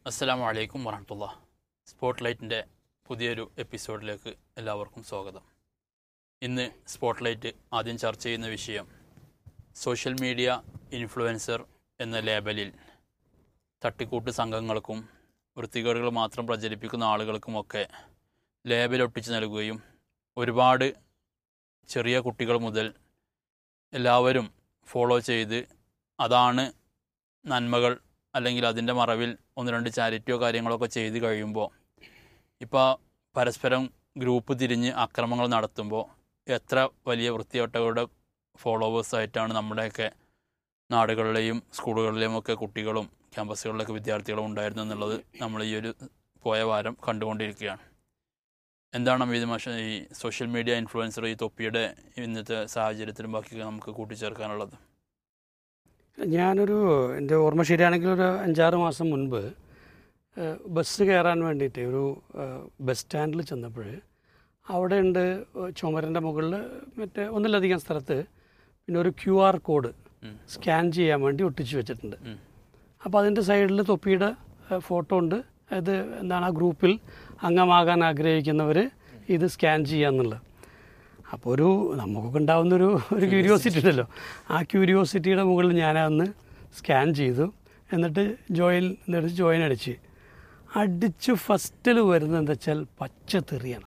അസ്സലാമു അലൈക്കും വറഹമത്തുള്ള സ്പോട്ട് ലൈറ്റിൻ്റെ പുതിയൊരു എപ്പിസോഡിലേക്ക് എല്ലാവർക്കും സ്വാഗതം ഇന്ന് സ്പോട്ട് ലൈറ്റ് ആദ്യം ചർച്ച ചെയ്യുന്ന വിഷയം സോഷ്യൽ മീഡിയ ഇൻഫ്ലുവൻസർ എന്ന ലേബലിൽ തട്ടിക്കൂട്ട് സംഘങ്ങൾക്കും വൃത്തികേടുകൾ മാത്രം പ്രചരിപ്പിക്കുന്ന ആളുകൾക്കുമൊക്കെ ലേബൽ ഒട്ടിച്ച് നൽകുകയും ഒരുപാട് ചെറിയ കുട്ടികൾ മുതൽ എല്ലാവരും ഫോളോ ചെയ്ത് അതാണ് നന്മകൾ അല്ലെങ്കിൽ അതിൻ്റെ മറവിൽ ഒന്ന് രണ്ട് ചാരിറ്റിയോ കാര്യങ്ങളൊക്കെ ചെയ്ത് കഴിയുമ്പോൾ ഇപ്പോൾ പരസ്പരം ഗ്രൂപ്പ് തിരിഞ്ഞ് അക്രമങ്ങൾ നടത്തുമ്പോൾ എത്ര വലിയ വൃത്തിയോട്ടകളുടെ ഫോളോവേഴ്സായിട്ടാണ് നമ്മുടെയൊക്കെ നാടുകളിലെയും സ്കൂളുകളിലെയും ഒക്കെ കുട്ടികളും ക്യാമ്പസുകളിലൊക്കെ വിദ്യാർത്ഥികളും ഉണ്ടായിരുന്നു എന്നുള്ളത് നമ്മൾ ഈ ഒരു പോയ വാരം കണ്ടുകൊണ്ടിരിക്കുകയാണ് എന്താണ് അമീത് മാഷ ഈ സോഷ്യൽ മീഡിയ ഇൻഫ്ലുവൻസർ ഈ തൊപ്പിയുടെ ഇന്നത്തെ സാഹചര്യത്തിലും ബാക്കി നമുക്ക് കൂട്ടിച്ചേർക്കാനുള്ളത് ഞാനൊരു എൻ്റെ ഓർമ്മ ശരിയാണെങ്കിൽ ഒരു അഞ്ചാറ് മാസം മുൻപ് ഏഹ്, ബസ് കയറാൻ വേണ്ടിയിട്ട് ഒരു ഏഹ്, ബസ് സ്റ്റാൻഡിൽ ചെന്നപ്പോൾ അവിടെ ഉണ്ട് ചുമരിൻ്റെ മുകളിൽ മറ്റേ ഒന്നിലധികം സ്ഥലത്ത് പിന്നെ ഒരു ക്യു ആർ കോഡ് ഉം. സ്കാൻ ചെയ്യാൻ വേണ്ടി ഒട്ടിച്ച് വെച്ചിട്ടുണ്ട് ഉം. അപ്പോൾ അതിൻ്റെ സൈഡിൽ തൊപ്പിയുടെ ഏഹ്, ഫോട്ടോ ഉണ്ട് അത് എന്താണ് ആ ഗ്രൂപ്പിൽ അംഗമാകാൻ ആഗ്രഹിക്കുന്നവർ ഇത് സ്കാൻ ചെയ്യാന്നുള്ളത് അപ്പോൾ ഒരു നമുക്കൊക്കെ ഉണ്ടാവുന്നൊരു ഒരു ക്യൂരിയോസിറ്റി ഉണ്ടല്ലോ ആ ക്യൂരിയോസിറ്റിയുടെ മുകളിൽ ഞാനതൊന്ന് സ്കാൻ ചെയ്തു എന്നിട്ട് ജോയിൻ എന്നിട്ട് ജോയിൻ അടിച്ച് അടിച്ച് ഫസ്റ്റിൽ വരുന്നത് എന്താ വെച്ചാൽ പച്ച തെറിയാണ്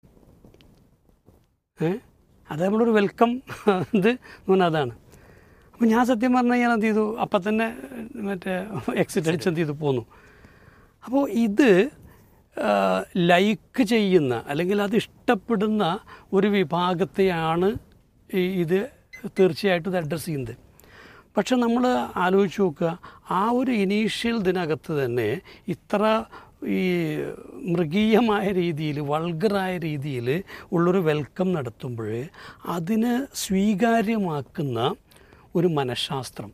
ഏ അത് നമ്മളൊരു വെൽക്കം ഇത് എന്ന് പറഞ്ഞാൽ അതാണ് അപ്പോൾ ഞാൻ സത്യം പറഞ്ഞു കഴിഞ്ഞാൽ എന്ത് ചെയ്തു അപ്പം തന്നെ മറ്റേ എക്സിറ്റ് അടിച്ച് എന്ത് ചെയ്തു പോന്നു അപ്പോൾ ഇത് ലൈക്ക് ചെയ്യുന്ന അല്ലെങ്കിൽ അത് ഇഷ്ടപ്പെടുന്ന ഒരു വിഭാഗത്തെയാണ് ഈ ഇത് തീർച്ചയായിട്ടും ഇത് അഡ്രസ്സ് ചെയ്യുന്നത് പക്ഷെ നമ്മൾ ആലോചിച്ച് നോക്കുക ആ ഒരു ഇനീഷ്യൽ ഇതിനകത്ത് തന്നെ ഇത്ര ഈ മൃഗീയമായ രീതിയിൽ വൾഗറായ രീതിയിൽ ഉള്ളൊരു വെൽക്കം നടത്തുമ്പോൾ അതിന് സ്വീകാര്യമാക്കുന്ന ഒരു മനഃശാസ്ത്രം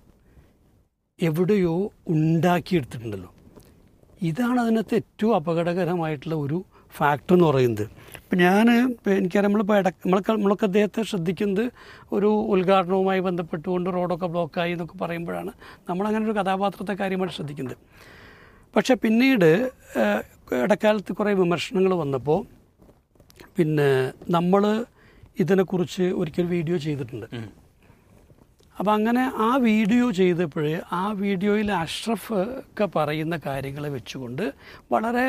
എവിടെയോ ഉണ്ടാക്കിയെടുത്തിട്ടുണ്ടല്ലോ ഇതാണ് അതിനകത്ത് ഏറ്റവും അപകടകരമായിട്ടുള്ള ഒരു ഫാക്ടർ എന്ന് പറയുന്നത് ഇപ്പം ഞാൻ എനിക്കറിയാം നമ്മളിപ്പോൾ ഇട നമ്മളൊക്കെ നമ്മളൊക്കെ അദ്ദേഹത്തെ ശ്രദ്ധിക്കുന്നത് ഒരു ഉദ്ഘാടനവുമായി ബന്ധപ്പെട്ടുകൊണ്ട് റോഡൊക്കെ ബ്ലോക്കായി എന്നൊക്കെ പറയുമ്പോഴാണ് നമ്മളങ്ങനെ ഒരു കഥാപാത്രത്തെ കാര്യമായിട്ട് ശ്രദ്ധിക്കുന്നത് പക്ഷേ പിന്നീട് ഏഹ്, ഇടക്കാലത്ത് കുറേ വിമർശനങ്ങൾ വന്നപ്പോൾ പിന്നെ നമ്മൾ ഇതിനെക്കുറിച്ച് ഒരിക്കൽ വീഡിയോ ചെയ്തിട്ടുണ്ട് ഉം. അപ്പം അങ്ങനെ ആ വീഡിയോ ചെയ്തപ്പോൾ ആ വീഡിയോയിൽ അഷ്റഫ് ഒക്കെ പറയുന്ന കാര്യങ്ങളെ വെച്ചുകൊണ്ട് വളരെ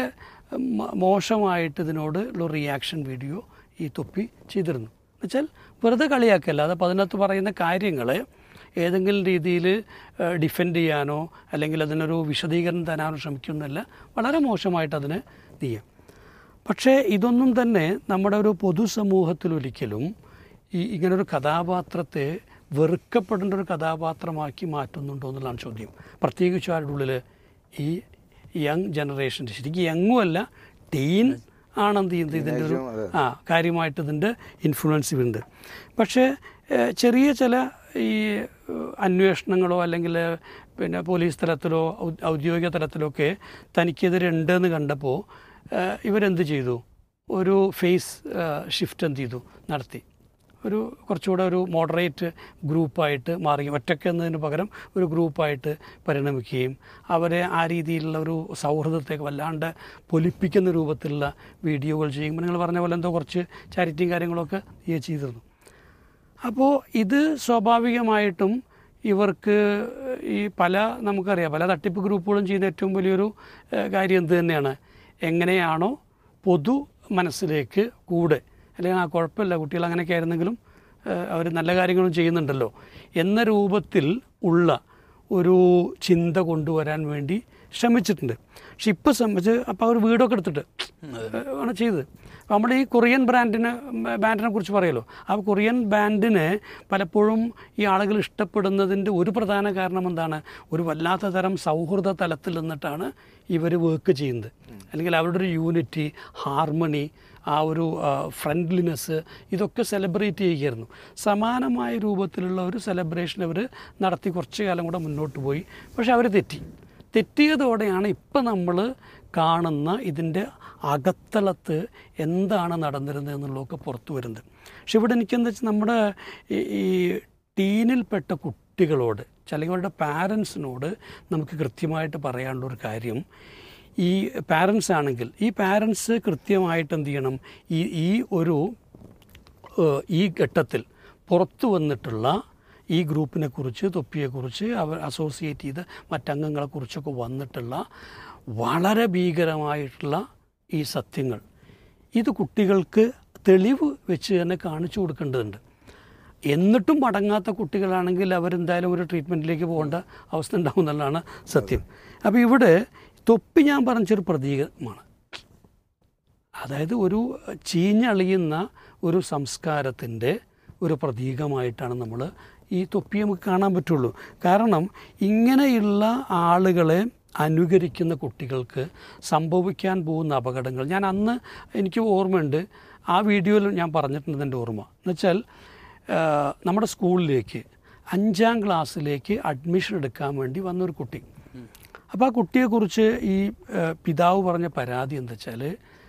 മ- മോശമായിട്ട് ഇതിനോട് ഉള്ള റിയാക്ഷൻ വീഡിയോ ഈ തൊപ്പി ചെയ്തിരുന്നു എന്നുവെച്ചാൽ വെറുതെ കളിയാക്കല്ല അത് അതിനകത്ത് പറയുന്ന കാര്യങ്ങൾ ഏതെങ്കിലും രീതിയിൽ ഡിഫെൻഡ് ചെയ്യാനോ അല്ലെങ്കിൽ അതിനൊരു വിശദീകരണം തരാനോ ശ്രമിക്കുന്നല്ല വളരെ മോശമായിട്ട് അതിനെ ചെയ്യാം പക്ഷേ ഇതൊന്നും തന്നെ നമ്മുടെ ഒരു പൊതുസമൂഹത്തിൽ ഒരിക്കലും ഈ ഇങ്ങനൊരു കഥാപാത്രത്തെ വെറുക്കപ്പെടേണ്ട ഒരു കഥാപാത്രമാക്കി മാറ്റുന്നുണ്ടോ എന്നുള്ളതാണ് ചോദ്യം പ്രത്യേകിച്ച് ആരുടെ ഉള്ളിൽ ഈ യങ് ജനറേഷൻ ശരിക്കും യങ്ങും അല്ല ടീൻ ആണെന്ത് ചെയ്യുന്നത് ഇതിൻ്റെ ഒരു ആ കാര്യമായിട്ട് ഇതിൻ്റെ ഇൻഫ്ലുവൻസ് ഉണ്ട് പക്ഷേ ഏഹ്, ചെറിയ ചില ഈ ഏഹ്, അന്വേഷണങ്ങളോ അല്ലെങ്കിൽ പിന്നെ പോലീസ് തലത്തിലോ ഔ- ഔദ്യോഗിക തലത്തിലോ ഒക്കെ തനിക്കെതിരെ ഉണ്ടെന്ന് കണ്ടപ്പോൾ ഏഹ്, ഇവരെന്ത് ചെയ്തു ഒരു ഫേസ് ഷിഫ്റ്റ് എന്ത് ചെയ്തു നടത്തി ഒരു കുറച്ചുകൂടെ ഒരു മോഡറേറ്റ് ഗ്രൂപ്പായിട്ട് മാറി ഒറ്റയ്ക്ക് എന്നതിന് പകരം ഒരു ഗ്രൂപ്പായിട്ട് പരിണമിക്കുകയും അവരെ ആ രീതിയിലുള്ള ഒരു സൗഹൃദത്തേക്ക് വല്ലാണ്ട് പൊലിപ്പിക്കുന്ന രൂപത്തിലുള്ള വീഡിയോകൾ ചെയ്യുമ്പോൾ നിങ്ങൾ പറഞ്ഞ പോലെ എന്തോ കുറച്ച് ചാരിറ്റിയും കാര്യങ്ങളൊക്കെ ഈ ചെയ്തിരുന്നു അപ്പോൾ ഇത് സ്വാഭാവികമായിട്ടും ഇവർക്ക് ഈ പല നമുക്കറിയാം പല തട്ടിപ്പ് ഗ്രൂപ്പുകളും ചെയ്യുന്ന ഏറ്റവും വലിയൊരു ഏഹ്, കാര്യം എന്ത് തന്നെയാണ് എങ്ങനെയാണോ പൊതു മനസ്സിലേക്ക് കൂടെ അല്ലെങ്കിൽ ആ കുഴപ്പമില്ല കുട്ടികൾ അങ്ങനെയൊക്കെ ആയിരുന്നെങ്കിലും അവർ നല്ല കാര്യങ്ങളും ചെയ്യുന്നുണ്ടല്ലോ എന്ന രൂപത്തിൽ ഉള്ള ഒരു ചിന്ത കൊണ്ടുവരാൻ വേണ്ടി ശ്രമിച്ചിട്ടുണ്ട് പക്ഷെ ഇപ്പോൾ സംബന്ധിച്ച് അപ്പോൾ അവർ വീടൊക്കെ എടുത്തിട്ട് ഏഹ് ആണ് ചെയ്തത് അപ്പോൾ നമ്മുടെ ഈ കൊറിയൻ ബ്രാൻഡിനെ ബാൻഡിനെ കുറിച്ച് പറയുമല്ലോ ആ കൊറിയൻ ബാൻഡിനെ പലപ്പോഴും ഈ ആളുകൾ ഇഷ്ടപ്പെടുന്നതിൻ്റെ ഒരു പ്രധാന കാരണം എന്താണ് ഒരു വല്ലാത്ത തരം സൗഹൃദ തലത്തിൽ നിന്നിട്ടാണ് ഇവർ വർക്ക് ചെയ്യുന്നത് അല്ലെങ്കിൽ അവരുടെ ഒരു യൂണിറ്റി ഹാർമണി ആ ഒരു ഫ്രണ്ട്ലിനെസ് ഇതൊക്കെ സെലിബ്രേറ്റ് ചെയ്യുകയായിരുന്നു സമാനമായ രൂപത്തിലുള്ള ഒരു സെലിബ്രേഷൻ അവർ നടത്തി കുറച്ച് കാലം കൂടെ മുന്നോട്ട് പോയി പക്ഷെ അവർ തെറ്റി തെറ്റിയതോടെയാണ് ഇപ്പം നമ്മൾ കാണുന്ന ഇതിൻ്റെ അകത്തളത്ത് എന്താണ് നടന്നിരുന്നത് എന്നുള്ളതൊക്കെ പുറത്തു വരുന്നത് പക്ഷെ ഇവിടെ എനിക്കെന്താ വെച്ചാൽ നമ്മുടെ ഈ- ഈ ടീനിൽപ്പെട്ട കുട്ടികളോട് അല്ലെങ്കിൽ അവരുടെ പാരൻസിനോട് നമുക്ക് കൃത്യമായിട്ട് പറയാനുള്ള ഒരു കാര്യം ഈ പാരൻസ് ആണെങ്കിൽ ഈ പാരൻസ് കൃത്യമായിട്ട് എന്ത് ചെയ്യണം ഈ ഈ ഒരു ഏഹ്, ഈ ഘട്ടത്തിൽ പുറത്തു വന്നിട്ടുള്ള ഈ ഗ്രൂപ്പിനെ കുറിച്ച് തൊപ്പിയെക്കുറിച്ച് അവർ അസോസിയേറ്റ് ചെയ്ത മറ്റംഗങ്ങളെക്കുറിച്ചൊക്കെ വന്നിട്ടുള്ള വളരെ ഭീകരമായിട്ടുള്ള ഈ സത്യങ്ങൾ ഇത് കുട്ടികൾക്ക് തെളിവ് വെച്ച് തന്നെ കാണിച്ചു കൊടുക്കേണ്ടതുണ്ട് എന്നിട്ടും മടങ്ങാത്ത കുട്ടികളാണെങ്കിൽ അവരെന്തായാലും ഒരു ട്രീറ്റ്മെൻറ്റിലേക്ക് പോകേണ്ട അവസ്ഥ ഉണ്ടാവും എന്നുള്ളതാണ് സത്യം അപ്പോൾ ഇവിടെ തൊപ്പി ഞാൻ പറഞ്ഞൊരു പ്രതീകമാണ് അതായത് ഒരു ചീഞ്ഞളിയുന്ന ഒരു സംസ്കാരത്തിൻ്റെ ഒരു പ്രതീകമായിട്ടാണ് നമ്മൾ ഈ തൊപ്പി നമുക്ക് കാണാൻ പറ്റുള്ളൂ കാരണം ഇങ്ങനെയുള്ള ആളുകളെ അനുകരിക്കുന്ന കുട്ടികൾക്ക് സംഭവിക്കാൻ പോകുന്ന അപകടങ്ങൾ ഞാൻ അന്ന് എനിക്ക് ഓർമ്മയുണ്ട് ആ വീഡിയോയിൽ ഞാൻ പറഞ്ഞിട്ടുണ്ട് എൻ്റെ ഓർമ്മ എന്നുവെച്ചാൽ ആ, നമ്മുടെ സ്കൂളിലേക്ക് അഞ്ചാം ക്ലാസ്സിലേക്ക് അഡ്മിഷൻ എടുക്കാൻ വേണ്ടി വന്നൊരു കുട്ടി അപ്പോൾ ആ കുട്ടിയെക്കുറിച്ച് ഈ ആ, പിതാവ് പറഞ്ഞ പരാതി എന്താ വെച്ചാൽ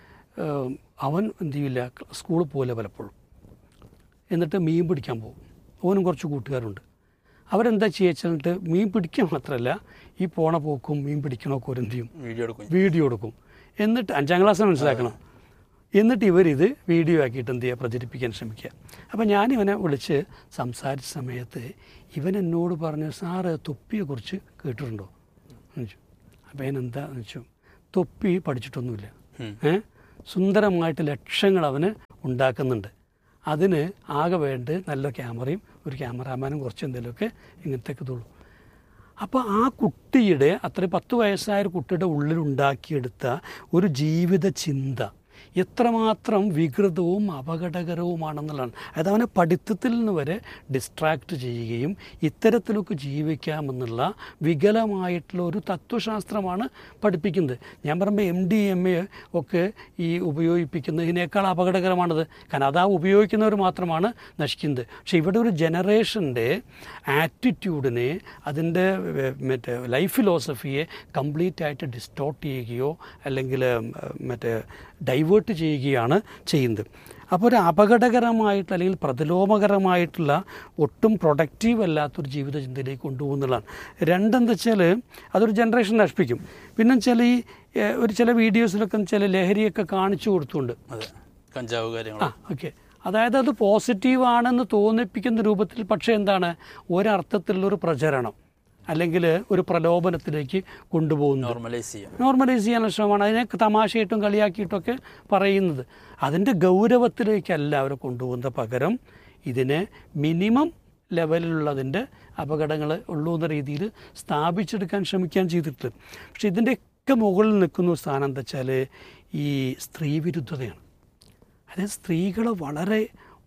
ആ, അവൻ എന്ത് ചെയ്യില്ല സ്കൂളിൽ പോലെ പലപ്പോഴും എന്നിട്ട് മീൻ പിടിക്കാൻ പോകും അവനും കുറച്ച് കൂട്ടുകാരുണ്ട് അവരെന്താ ചെയ്യുക മീൻ പിടിക്കാൻ മാത്രമല്ല ഈ പോണ പോക്കും മീൻ പിടിക്കണമൊക്കെ ഒരു എന്ത് ചെയ്യും വീഡിയോ എടുക്കും വീഡിയോ എടുക്കും എന്നിട്ട് അഞ്ചാം ക്ലാസ് മനസ്സിലാക്കണം എന്നിട്ട് ഇവരിത് വീഡിയോ ആക്കിയിട്ട് എന്ത് ചെയ്യുക പ്രചരിപ്പിക്കാൻ ശ്രമിക്കുക അപ്പോൾ ഞാൻ ഇവനെ വിളിച്ച് സംസാരിച്ച സമയത്ത് ഇവൻ എന്നോട് പറഞ്ഞു സാറ് തൊപ്പിയെക്കുറിച്ച് കേട്ടിട്ടുണ്ടോ എന്ന് ചോദിച്ചു അപ്പോൾ ഞാൻ എന്താന്ന് വെച്ചു തൊപ്പി പഠിച്ചിട്ടൊന്നുമില്ല ഉം. ഏ സുന്ദരമായിട്ട് ലക്ഷങ്ങൾ അവന് ഉണ്ടാക്കുന്നുണ്ട് അതിന് ആകെ വേണ്ട നല്ല ക്യാമറയും ഒരു ക്യാമറാമാനും കുറച്ച് എന്തെങ്കിലുമൊക്കെ ഇങ്ങനത്തെ ഇതുള്ളൂ അപ്പോൾ ആ കുട്ടിയുടെ അത്ര പത്ത് വയസ്സായ ഒരു കുട്ടിയുടെ ഉള്ളിൽ ഉണ്ടാക്കിയെടുത്ത ഒരു ജീവിത ചിന്ത എത്രമാത്രം വികൃതവും അപകടകരവുമാണെന്നുള്ളതാണ് അതായത് അവനെ പഠിത്തത്തിൽ നിന്ന് വരെ ഡിസ്ട്രാക്റ്റ് ചെയ്യുകയും ഇത്തരത്തിലൊക്കെ ജീവിക്കാമെന്നുള്ള വികലമായിട്ടുള്ള ഒരു തത്വശാസ്ത്രമാണ് പഠിപ്പിക്കുന്നത് ഞാൻ പറയുമ്പോൾ എം ഡി എം എ ഒക്കെ ഈ ഉപയോഗിപ്പിക്കുന്നതിനേക്കാൾ അപകടകരമാണത് കാരണം അത് ആ ഉപയോഗിക്കുന്നവർ മാത്രമാണ് നശിക്കുന്നത് പക്ഷേ ഇവിടെ ഒരു ജനറേഷൻ്റെ ആറ്റിറ്റ്യൂഡിനെ അതിൻ്റെ ഏ, മറ്റേ ലൈഫ് ഫിലോസഫിയെ കംപ്ലീറ്റ് ആയിട്ട് ഡിസ്റ്റോർട്ട് ചെയ്യുകയോ അല്ലെങ്കിൽ ഉം, മറ്റേ ഡൈവേർട്ട് ചെയ്യുകയാണ് ചെയ്യുന്നത് അപ്പോൾ ഒരു അപകടകരമായിട്ട് അല്ലെങ്കിൽ പ്രതിലോമകരമായിട്ടുള്ള ഒട്ടും പ്രൊഡക്റ്റീവ് അല്ലാത്തൊരു ജീവിത ചിന്തയിലേക്ക് കൊണ്ടുപോകുന്നതാണ് രണ്ടെന്താ വെച്ചാൽ അതൊരു ജനറേഷൻ നശിപ്പിക്കും പിന്നെ വെച്ചാൽ ഈ ഏ, ഒരു ചില വീഡിയോസിലൊക്കെ ചില ലഹരിയൊക്കെ കാണിച്ചു കൊടുത്തുകൊണ്ട് അതെ കഞ്ചാവ് കാര്യങ്ങൾ ആ ഓക്കെ അതായത് അത് പോസിറ്റീവ് ആണെന്ന് തോന്നിപ്പിക്കുന്ന രൂപത്തിൽ പക്ഷേ എന്താണ് ഒരർത്ഥത്തിലുള്ളൊരു പ്രചരണം അല്ലെങ്കിൽ ഒരു പ്രലോഭനത്തിലേക്ക് കൊണ്ടുപോകുന്നു നോർമലൈസ് ചെയ്യാം നോർമലൈസ് ചെയ്യാനുള്ള ശ്രമമാണ് അതിനെ തമാശയായിട്ടും കളിയാക്കിയിട്ടൊക്കെ പറയുന്നത് അതിൻ്റെ ഗൗരവത്തിലേക്കല്ല അവരെ കൊണ്ടുപോകുന്ന പകരം ഇതിനെ മിനിമം ലെവലിലുള്ളതിൻ്റെ അപകടങ്ങൾ ഉള്ളൂ എന്ന രീതിയിൽ സ്ഥാപിച്ചെടുക്കാൻ ശ്രമിക്കാൻ ചെയ്തിട്ട് പക്ഷെ ഇതിൻ്റെയൊക്കെ മുകളിൽ നിൽക്കുന്ന സ്ഥാനം എന്താ വെച്ചാൽ ഈ സ്ത്രീവിരുദ്ധതയാണ് അതായത് സ്ത്രീകളെ വളരെ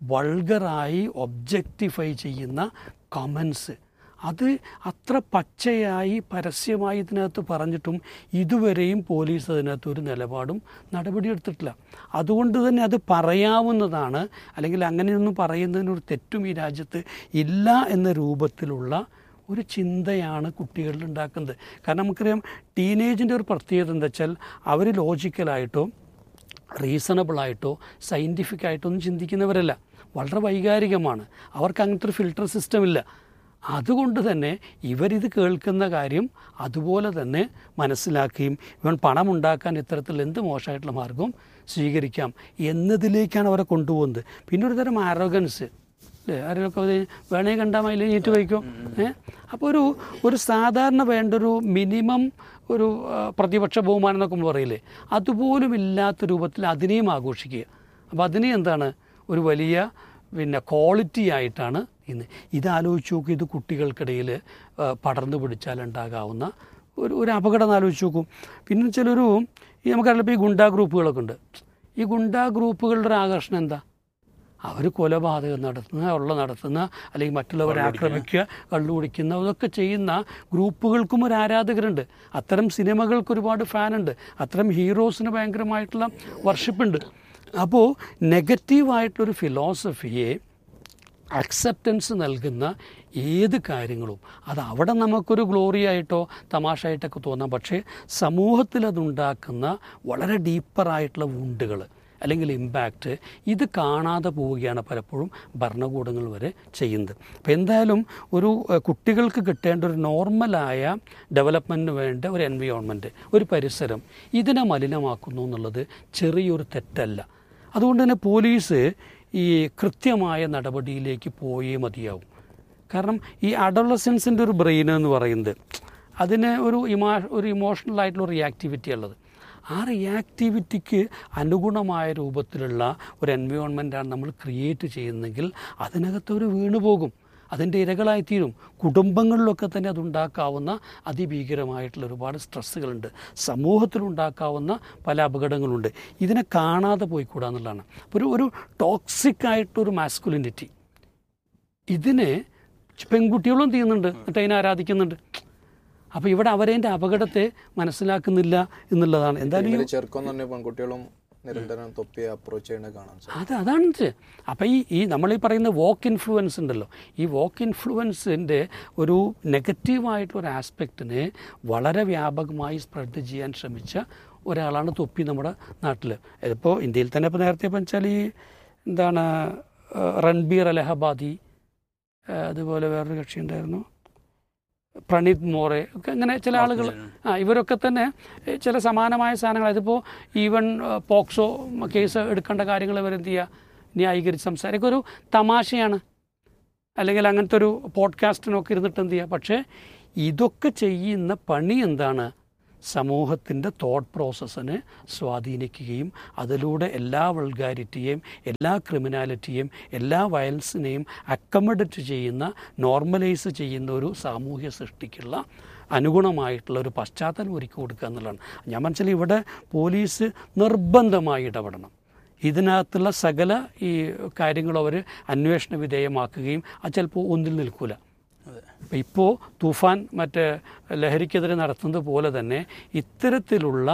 വൾഗറായി ഒബ്ജക്റ്റിഫൈ ചെയ്യുന്ന കമൻസ് അത് അത്ര പച്ചയായി പരസ്യമായി ഇതിനകത്ത് പറഞ്ഞിട്ടും ഇതുവരെയും പോലീസ് അതിനകത്ത് ഒരു നിലപാടും നടപടിയെടുത്തിട്ടില്ല അതുകൊണ്ട് തന്നെ അത് പറയാവുന്നതാണ് അല്ലെങ്കിൽ അങ്ങനെയൊന്നും പറയുന്നതിനൊരു തെറ്റും ഈ രാജ്യത്ത് ഇല്ല എന്ന രൂപത്തിലുള്ള ഒരു ചിന്തയാണ് കുട്ടികളിൽ ഉണ്ടാക്കുന്നത് കാരണം നമുക്കറിയാം ടീനേജിൻ്റെ ഒരു പ്രത്യേകത എന്താ വെച്ചാൽ അവർ ലോജിക്കലായിട്ടോ റീസണബിളായിട്ടോ സയൻറ്റിഫിക് ആയിട്ടോ ഒന്നും ചിന്തിക്കുന്നവരല്ല വളരെ വൈകാരികമാണ് അവർക്ക് അങ്ങനത്തെ ഒരു ഫിൽട്ടർ സിസ്റ്റം ഇല്ല അതുകൊണ്ട് തന്നെ ഇവരിത് കേൾക്കുന്ന കാര്യം അതുപോലെ തന്നെ മനസ്സിലാക്കുകയും ഇവൻ പണം ഉണ്ടാക്കാൻ ഇത്തരത്തിൽ എന്ത് മോശമായിട്ടുള്ള മാർഗവും സ്വീകരിക്കാം എന്നതിലേക്കാണ് അവരെ കൊണ്ടുപോകുന്നത് പിന്നെ ഒരു തരം ആരോഗൻസ് അല്ലേ ആരെയൊക്കെ അത് വേണേ കണ്ടാൽ മൈലേജ് ഏറ്റു വയ്ക്കും ഏഹ് അപ്പോൾ ഒരു ഒരു സാധാരണ വേണ്ട ഒരു മിനിമം ഒരു ആ, പ്രതിപക്ഷ ബഹുമാനം എന്നൊക്കെ നമ്മൾ പറയില്ലേ അതുപോലും ഇല്ലാത്ത രൂപത്തിൽ അതിനെയും ആഘോഷിക്കുക അപ്പോൾ അതിനെ എന്താണ് ഒരു വലിയ പിന്നെ ക്വാളിറ്റി ആയിട്ടാണ് ഇന്ന് ഇതാലോചിച്ച് നോക്കും ഇത് കുട്ടികൾക്കിടയിൽ ആ, പടർന്നു പിടിച്ചാൽ ഉണ്ടാകാവുന്ന ഒരു ഒരു അപകടം ആലോചിച്ച് നോക്കും പിന്നെ ചിലൊരു ഈ നമുക്കറിയാം ഇപ്പോൾ ഈ ഗുണ്ടാ ഗ്രൂപ്പുകളൊക്കെ ഉണ്ട് ഈ ഗുണ്ടാ ഗ്രൂപ്പുകളുടെ ഒരു ആകർഷണം എന്താ അവർ കൊലപാതകം നടത്തുന്ന ഉള്ള നടത്തുന്ന അല്ലെങ്കിൽ മറ്റുള്ളവരെ ആക്രമിക്കുക കള്ളു കുടിക്കുന്ന ഇതൊക്കെ ചെയ്യുന്ന ഗ്രൂപ്പുകൾക്കും ഒരു ആരാധകരുണ്ട് അത്തരം സിനിമകൾക്ക് ഒരുപാട് ഫാനുണ്ട് അത്തരം ഹീറോസിന് ഭയങ്കരമായിട്ടുള്ള വർഷിപ്പുണ്ട് അപ്പോൾ നെഗറ്റീവായിട്ടുള്ളൊരു ഫിലോസഫിയെ അക്സെപ്റ്റൻസ് നൽകുന്ന ഏത് കാര്യങ്ങളും അത് അവിടെ നമുക്കൊരു ഗ്ലോറി ആയിട്ടോ തമാശ ആയിട്ടൊക്കെ തോന്നാം പക്ഷേ സമൂഹത്തിൽ അതുണ്ടാക്കുന്ന വളരെ ഡീപ്പറായിട്ടുള്ള വുണ്ടുകൾ അല്ലെങ്കിൽ ഇമ്പാക്റ്റ് ഇത് കാണാതെ പോവുകയാണ് പലപ്പോഴും ഭരണകൂടങ്ങൾ വരെ ചെയ്യുന്നത് അപ്പോൾ എന്തായാലും ഒരു ഏഹ്, കുട്ടികൾക്ക് കിട്ടേണ്ട ഒരു നോർമലായ ഡെവലപ്മെൻറ്റിന് വേണ്ട ഒരു എൻവയോൺമെൻറ്റ് ഒരു പരിസരം ഇതിനെ മലിനമാക്കുന്നു എന്നുള്ളത് ചെറിയൊരു തെറ്റല്ല അതുകൊണ്ട് തന്നെ പോലീസ് ഈ കൃത്യമായ നടപടിയിലേക്ക് പോയേ മതിയാവും കാരണം ഈ അഡോളസൻസിൻ്റെ ഒരു ബ്രെയിൻ എന്ന് പറയുന്നത് അതിന് ഒരു ഇമാ ഒരു ഇമോഷണൽ ആയിട്ടുള്ള റിയാക്ടിവിറ്റി ഉള്ളത് ആ റിയാക്ടിവിറ്റിക്ക് അനുഗുണമായ രൂപത്തിലുള്ള ഒരു എൻവയോൺമെൻറ്റാണ് നമ്മൾ ക്രിയേറ്റ് ചെയ്യുന്നതെങ്കിൽ അതിനകത്ത് ഒരു വീണു പോകും അതിൻ്റെ ഇരകളായിത്തീരും കുടുംബങ്ങളിലൊക്കെ തന്നെ അതുണ്ടാക്കാവുന്ന അതിഭീകരമായിട്ടുള്ള ഒരുപാട് സ്ട്രെസ്സുകളുണ്ട് സമൂഹത്തിലുണ്ടാക്കാവുന്ന പല അപകടങ്ങളുണ്ട് ഇതിനെ കാണാതെ പോയിക്കൂടാ എന്നുള്ളതാണ് ഒരു ഒരു ടോക്സിക് ആയിട്ടൊരു മാസ്കുലിനിറ്റി ഇതിനെ പെൺകുട്ടികളും ചെയ്യുന്നുണ്ട് എന്നിട്ട് അതിനെ ആരാധിക്കുന്നുണ്ട് അപ്പോൾ ഇവിടെ അവരതിൻ്റെ അപകടത്തെ മനസ്സിലാക്കുന്നില്ല എന്നുള്ളതാണ് എന്തായാലും ഈ ഇതിൽ ചെറുക്കം തന്നെ പെൺകുട്ടികളും നിരന്തരം തൊപ്പിയെ അപ്രോച്ച് ചെയ്യണത് കാണാൻ സാധിക്കും അത് അതാണ് ഇത്. അപ്പോൾ ഈ ഈ നമ്മൾ ഈ പറയുന്ന വോക്ക് ഇൻഫ്ലുവൻസ് ഉണ്ടല്ലോ ഈ വോക്ക് ഇൻഫ്ലുവൻസിൻ്റെ ഒരു നെഗറ്റീവായിട്ടുള്ള ആസ്പെക്റ്റിനെ വളരെ വ്യാപകമായി സ്പ്രെഡ് ചെയ്യാൻ ശ്രമിച്ച ഒരാളാണ് തൊപ്പി നമ്മുടെ നാട്ടിൽ ഇപ്പോൾ ഇന്ത്യയിൽ തന്നെ ഇപ്പോൾ നേരത്തെ ഇപ്പം വെച്ചാൽ ഈ എന്താണ് ആ, റൺബീർ അലഹബാദി ആ, അതുപോലെ വേറൊരു കക്ഷി ഉണ്ടായിരുന്നു പ്രണീത് മോറെ ഒക്കെ അങ്ങനെ ചില ആളുകൾ ആ ഇവരൊക്കെ തന്നെ എ, ചില സമാനമായ സാധനങ്ങൾ അതിപ്പോൾ ഈവൻ ഏ, പോക്സോ കേസ് എടുക്കേണ്ട കാര്യങ്ങൾ ഇവരെന്ത് ചെയ്യുക ന്യായീകരിച്ച് സംസാരിക്കുക ഒരു തമാശയാണ് അല്ലെങ്കിൽ അങ്ങനത്തെ ഒരു പോഡ്കാസ്റ്റിനൊക്കെ ഇരുന്നിട്ട് എന്ത് ചെയ്യുക പക്ഷേ ഇതൊക്കെ ചെയ്യുന്ന പണി എന്താണ് സമൂഹത്തിൻ്റെ തോട്ട് പ്രോസസ്സിനെ സ്വാധീനിക്കുകയും അതിലൂടെ എല്ലാ വൾഗാരിറ്റിയെയും എല്ലാ ക്രിമിനാലിറ്റിയെയും എല്ലാ വയലൻസിനെയും അക്കമഡേറ്റ് ചെയ്യുന്ന നോർമലൈസ് ചെയ്യുന്ന ഒരു സാമൂഹ്യ സൃഷ്ടിക്കുള്ള അനുഗുണമായിട്ടുള്ള ഒരു പശ്ചാത്തലം ഒരുക്കി കൊടുക്കുക എന്നുള്ളതാണ് ഞാൻ മനസ്സിലായി ഇവിടെ പോലീസ് നിർബന്ധമായി ഇടപെടണം ഇതിനകത്തുള്ള സകല ഈ കാര്യങ്ങളും അവർ അന്വേഷണ വിധേയമാക്കുകയും അത് ചിലപ്പോൾ ഒന്നിൽ നിൽക്കില്ല അപ്പോൾ ഇപ്പോൾ തൂഫാൻ മറ്റേ ലഹരിക്കെതിരെ നടത്തുന്നത് പോലെ തന്നെ ഇത്തരത്തിലുള്ള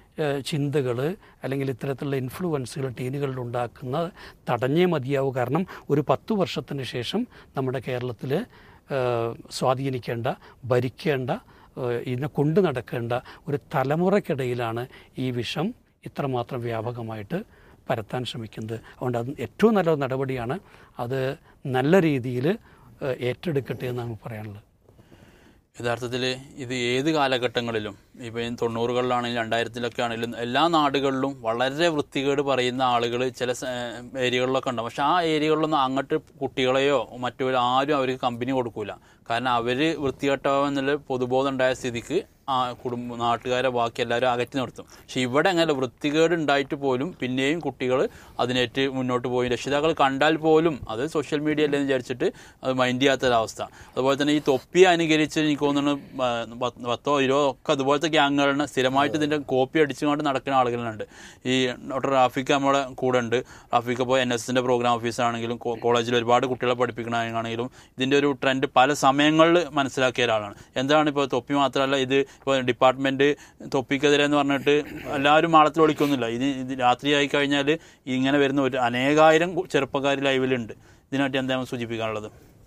ചിന്തകൾ അല്ലെങ്കിൽ ഇത്തരത്തിലുള്ള ഇൻഫ്ലുവൻസുകൾ ടീനുകളിൽ ഉണ്ടാക്കുന്ന തടഞ്ഞേ മതിയാവൂ കാരണം ഒരു പത്ത് വർഷത്തിന് ശേഷം നമ്മുടെ കേരളത്തിൽ സ്വാധീനിക്കേണ്ട ഭരിക്കേണ്ട ഏഹ് ഇതിനെ കൊണ്ടു നടക്കേണ്ട ഒരു തലമുറയ്ക്കിടയിലാണ് ഈ വിഷം ഇത്രമാത്രം വ്യാപകമായിട്ട് പരത്താൻ ശ്രമിക്കുന്നത് അതുകൊണ്ട് അത് ഏറ്റവും നല്ല നടപടിയാണ് അത് നല്ല രീതിയിൽ ഏഹ് ഏറ്റെടുക്കട്ടെ എന്നാണ് പറയാനുള്ളത് യഥാർത്ഥത്തിൽ ഇത് ഏത് കാലഘട്ടങ്ങളിലും ഇപ്പോൾ ഈ തൊണ്ണൂറുകളിലാണെങ്കിലും രണ്ടായിരത്തിലൊക്കെ ആണെങ്കിലും എല്ലാ നാടുകളിലും വളരെ വൃത്തികേട് പറയുന്ന ആളുകൾ ചില സ- ഏരിയകളിലൊക്കെ ഉണ്ടാവും പക്ഷെ ആ ഏരിയകളിലൊന്നും അങ്ങോട്ട് കുട്ടികളെയോ മറ്റു ആരും അവർക്ക് കമ്പനി കൊടുക്കൂല കാരണം അവർ വൃത്തികെട്ടവെന്നുള്ള പൊതുബോധം ഉണ്ടായ സ്ഥിതിക്ക് ആ കുടുംബ നാട്ടുകാരെ ബാക്കി എല്ലാവരും അകറ്റി നിർത്തും പക്ഷെ ഇവിടെ അങ്ങനെ വൃത്തികേട് ഉണ്ടായിട്ട് പോലും പിന്നെയും കുട്ടികൾ അതിനേറ്റ് മുന്നോട്ട് പോയി രക്ഷിതാക്കൾ കണ്ടാൽ പോലും അത് സോഷ്യൽ മീഡിയ അല്ലെന്ന് വിചാരിച്ചിട്ട് അത് മൈൻഡ് ചെയ്യാത്തൊരവസ്ഥ അതുപോലെ തന്നെ ഈ തൊപ്പി അനുകരിച്ച് എനിക്ക് തോന്നുന്നു പ- പത്ത് പത്തോ ഇരുപതോ ഒക്കെ അതുപോലത്തെ ഗ്യാങ്ങുകളിന് സ്ഥിരമായിട്ട് ഇതിൻ്റെ കോപ്പി അടിച്ചുകൊണ്ട് നടക്കുന്ന ആളുകളുണ്ട് ഈ ഡോക്ടർ റാഫിക്ക് നമ്മുടെ കൂടെ ഉണ്ട് റാഫിക്ക് ഇപ്പോൾ എൻ എസ് എസിൻ്റെ പ്രോഗ്രാം ഓഫീസറാണെങ്കിലും കോ- കോളേജിൽ ഒരുപാട് കുട്ടികളെ പഠിപ്പിക്കണമെന്നാണെങ്കിലും ഇതിൻ്റെ ഒരു ട്രെൻഡ് പല സമയങ്ങളിൽ മനസ്സിലാക്കിയ ഒരാളാണ് എന്താണ് ഇപ്പോൾ തൊപ്പി മാത്രമല്ല ഇത് ഇപ്പോൾ ഡിപ്പാർട്ട്മെൻറ്റ് തൊപ്പിക്കെതിരെ എന്ന് പറഞ്ഞിട്ട് എല്ലാവരും മാളത്തിൽ ഒളിക്കൊന്നുമില്ല ഇത് ഇത് രാത്രിയായി കഴിഞ്ഞാൽ ഇങ്ങനെ വരുന്ന ഒരു അനേകായിരം കു- ചെറുപ്പക്കാർ ലൈവിലുണ്ട് ഇതിനായിട്ട് എന്താണ് സൂചിപ്പിക്കാനുള്ളത്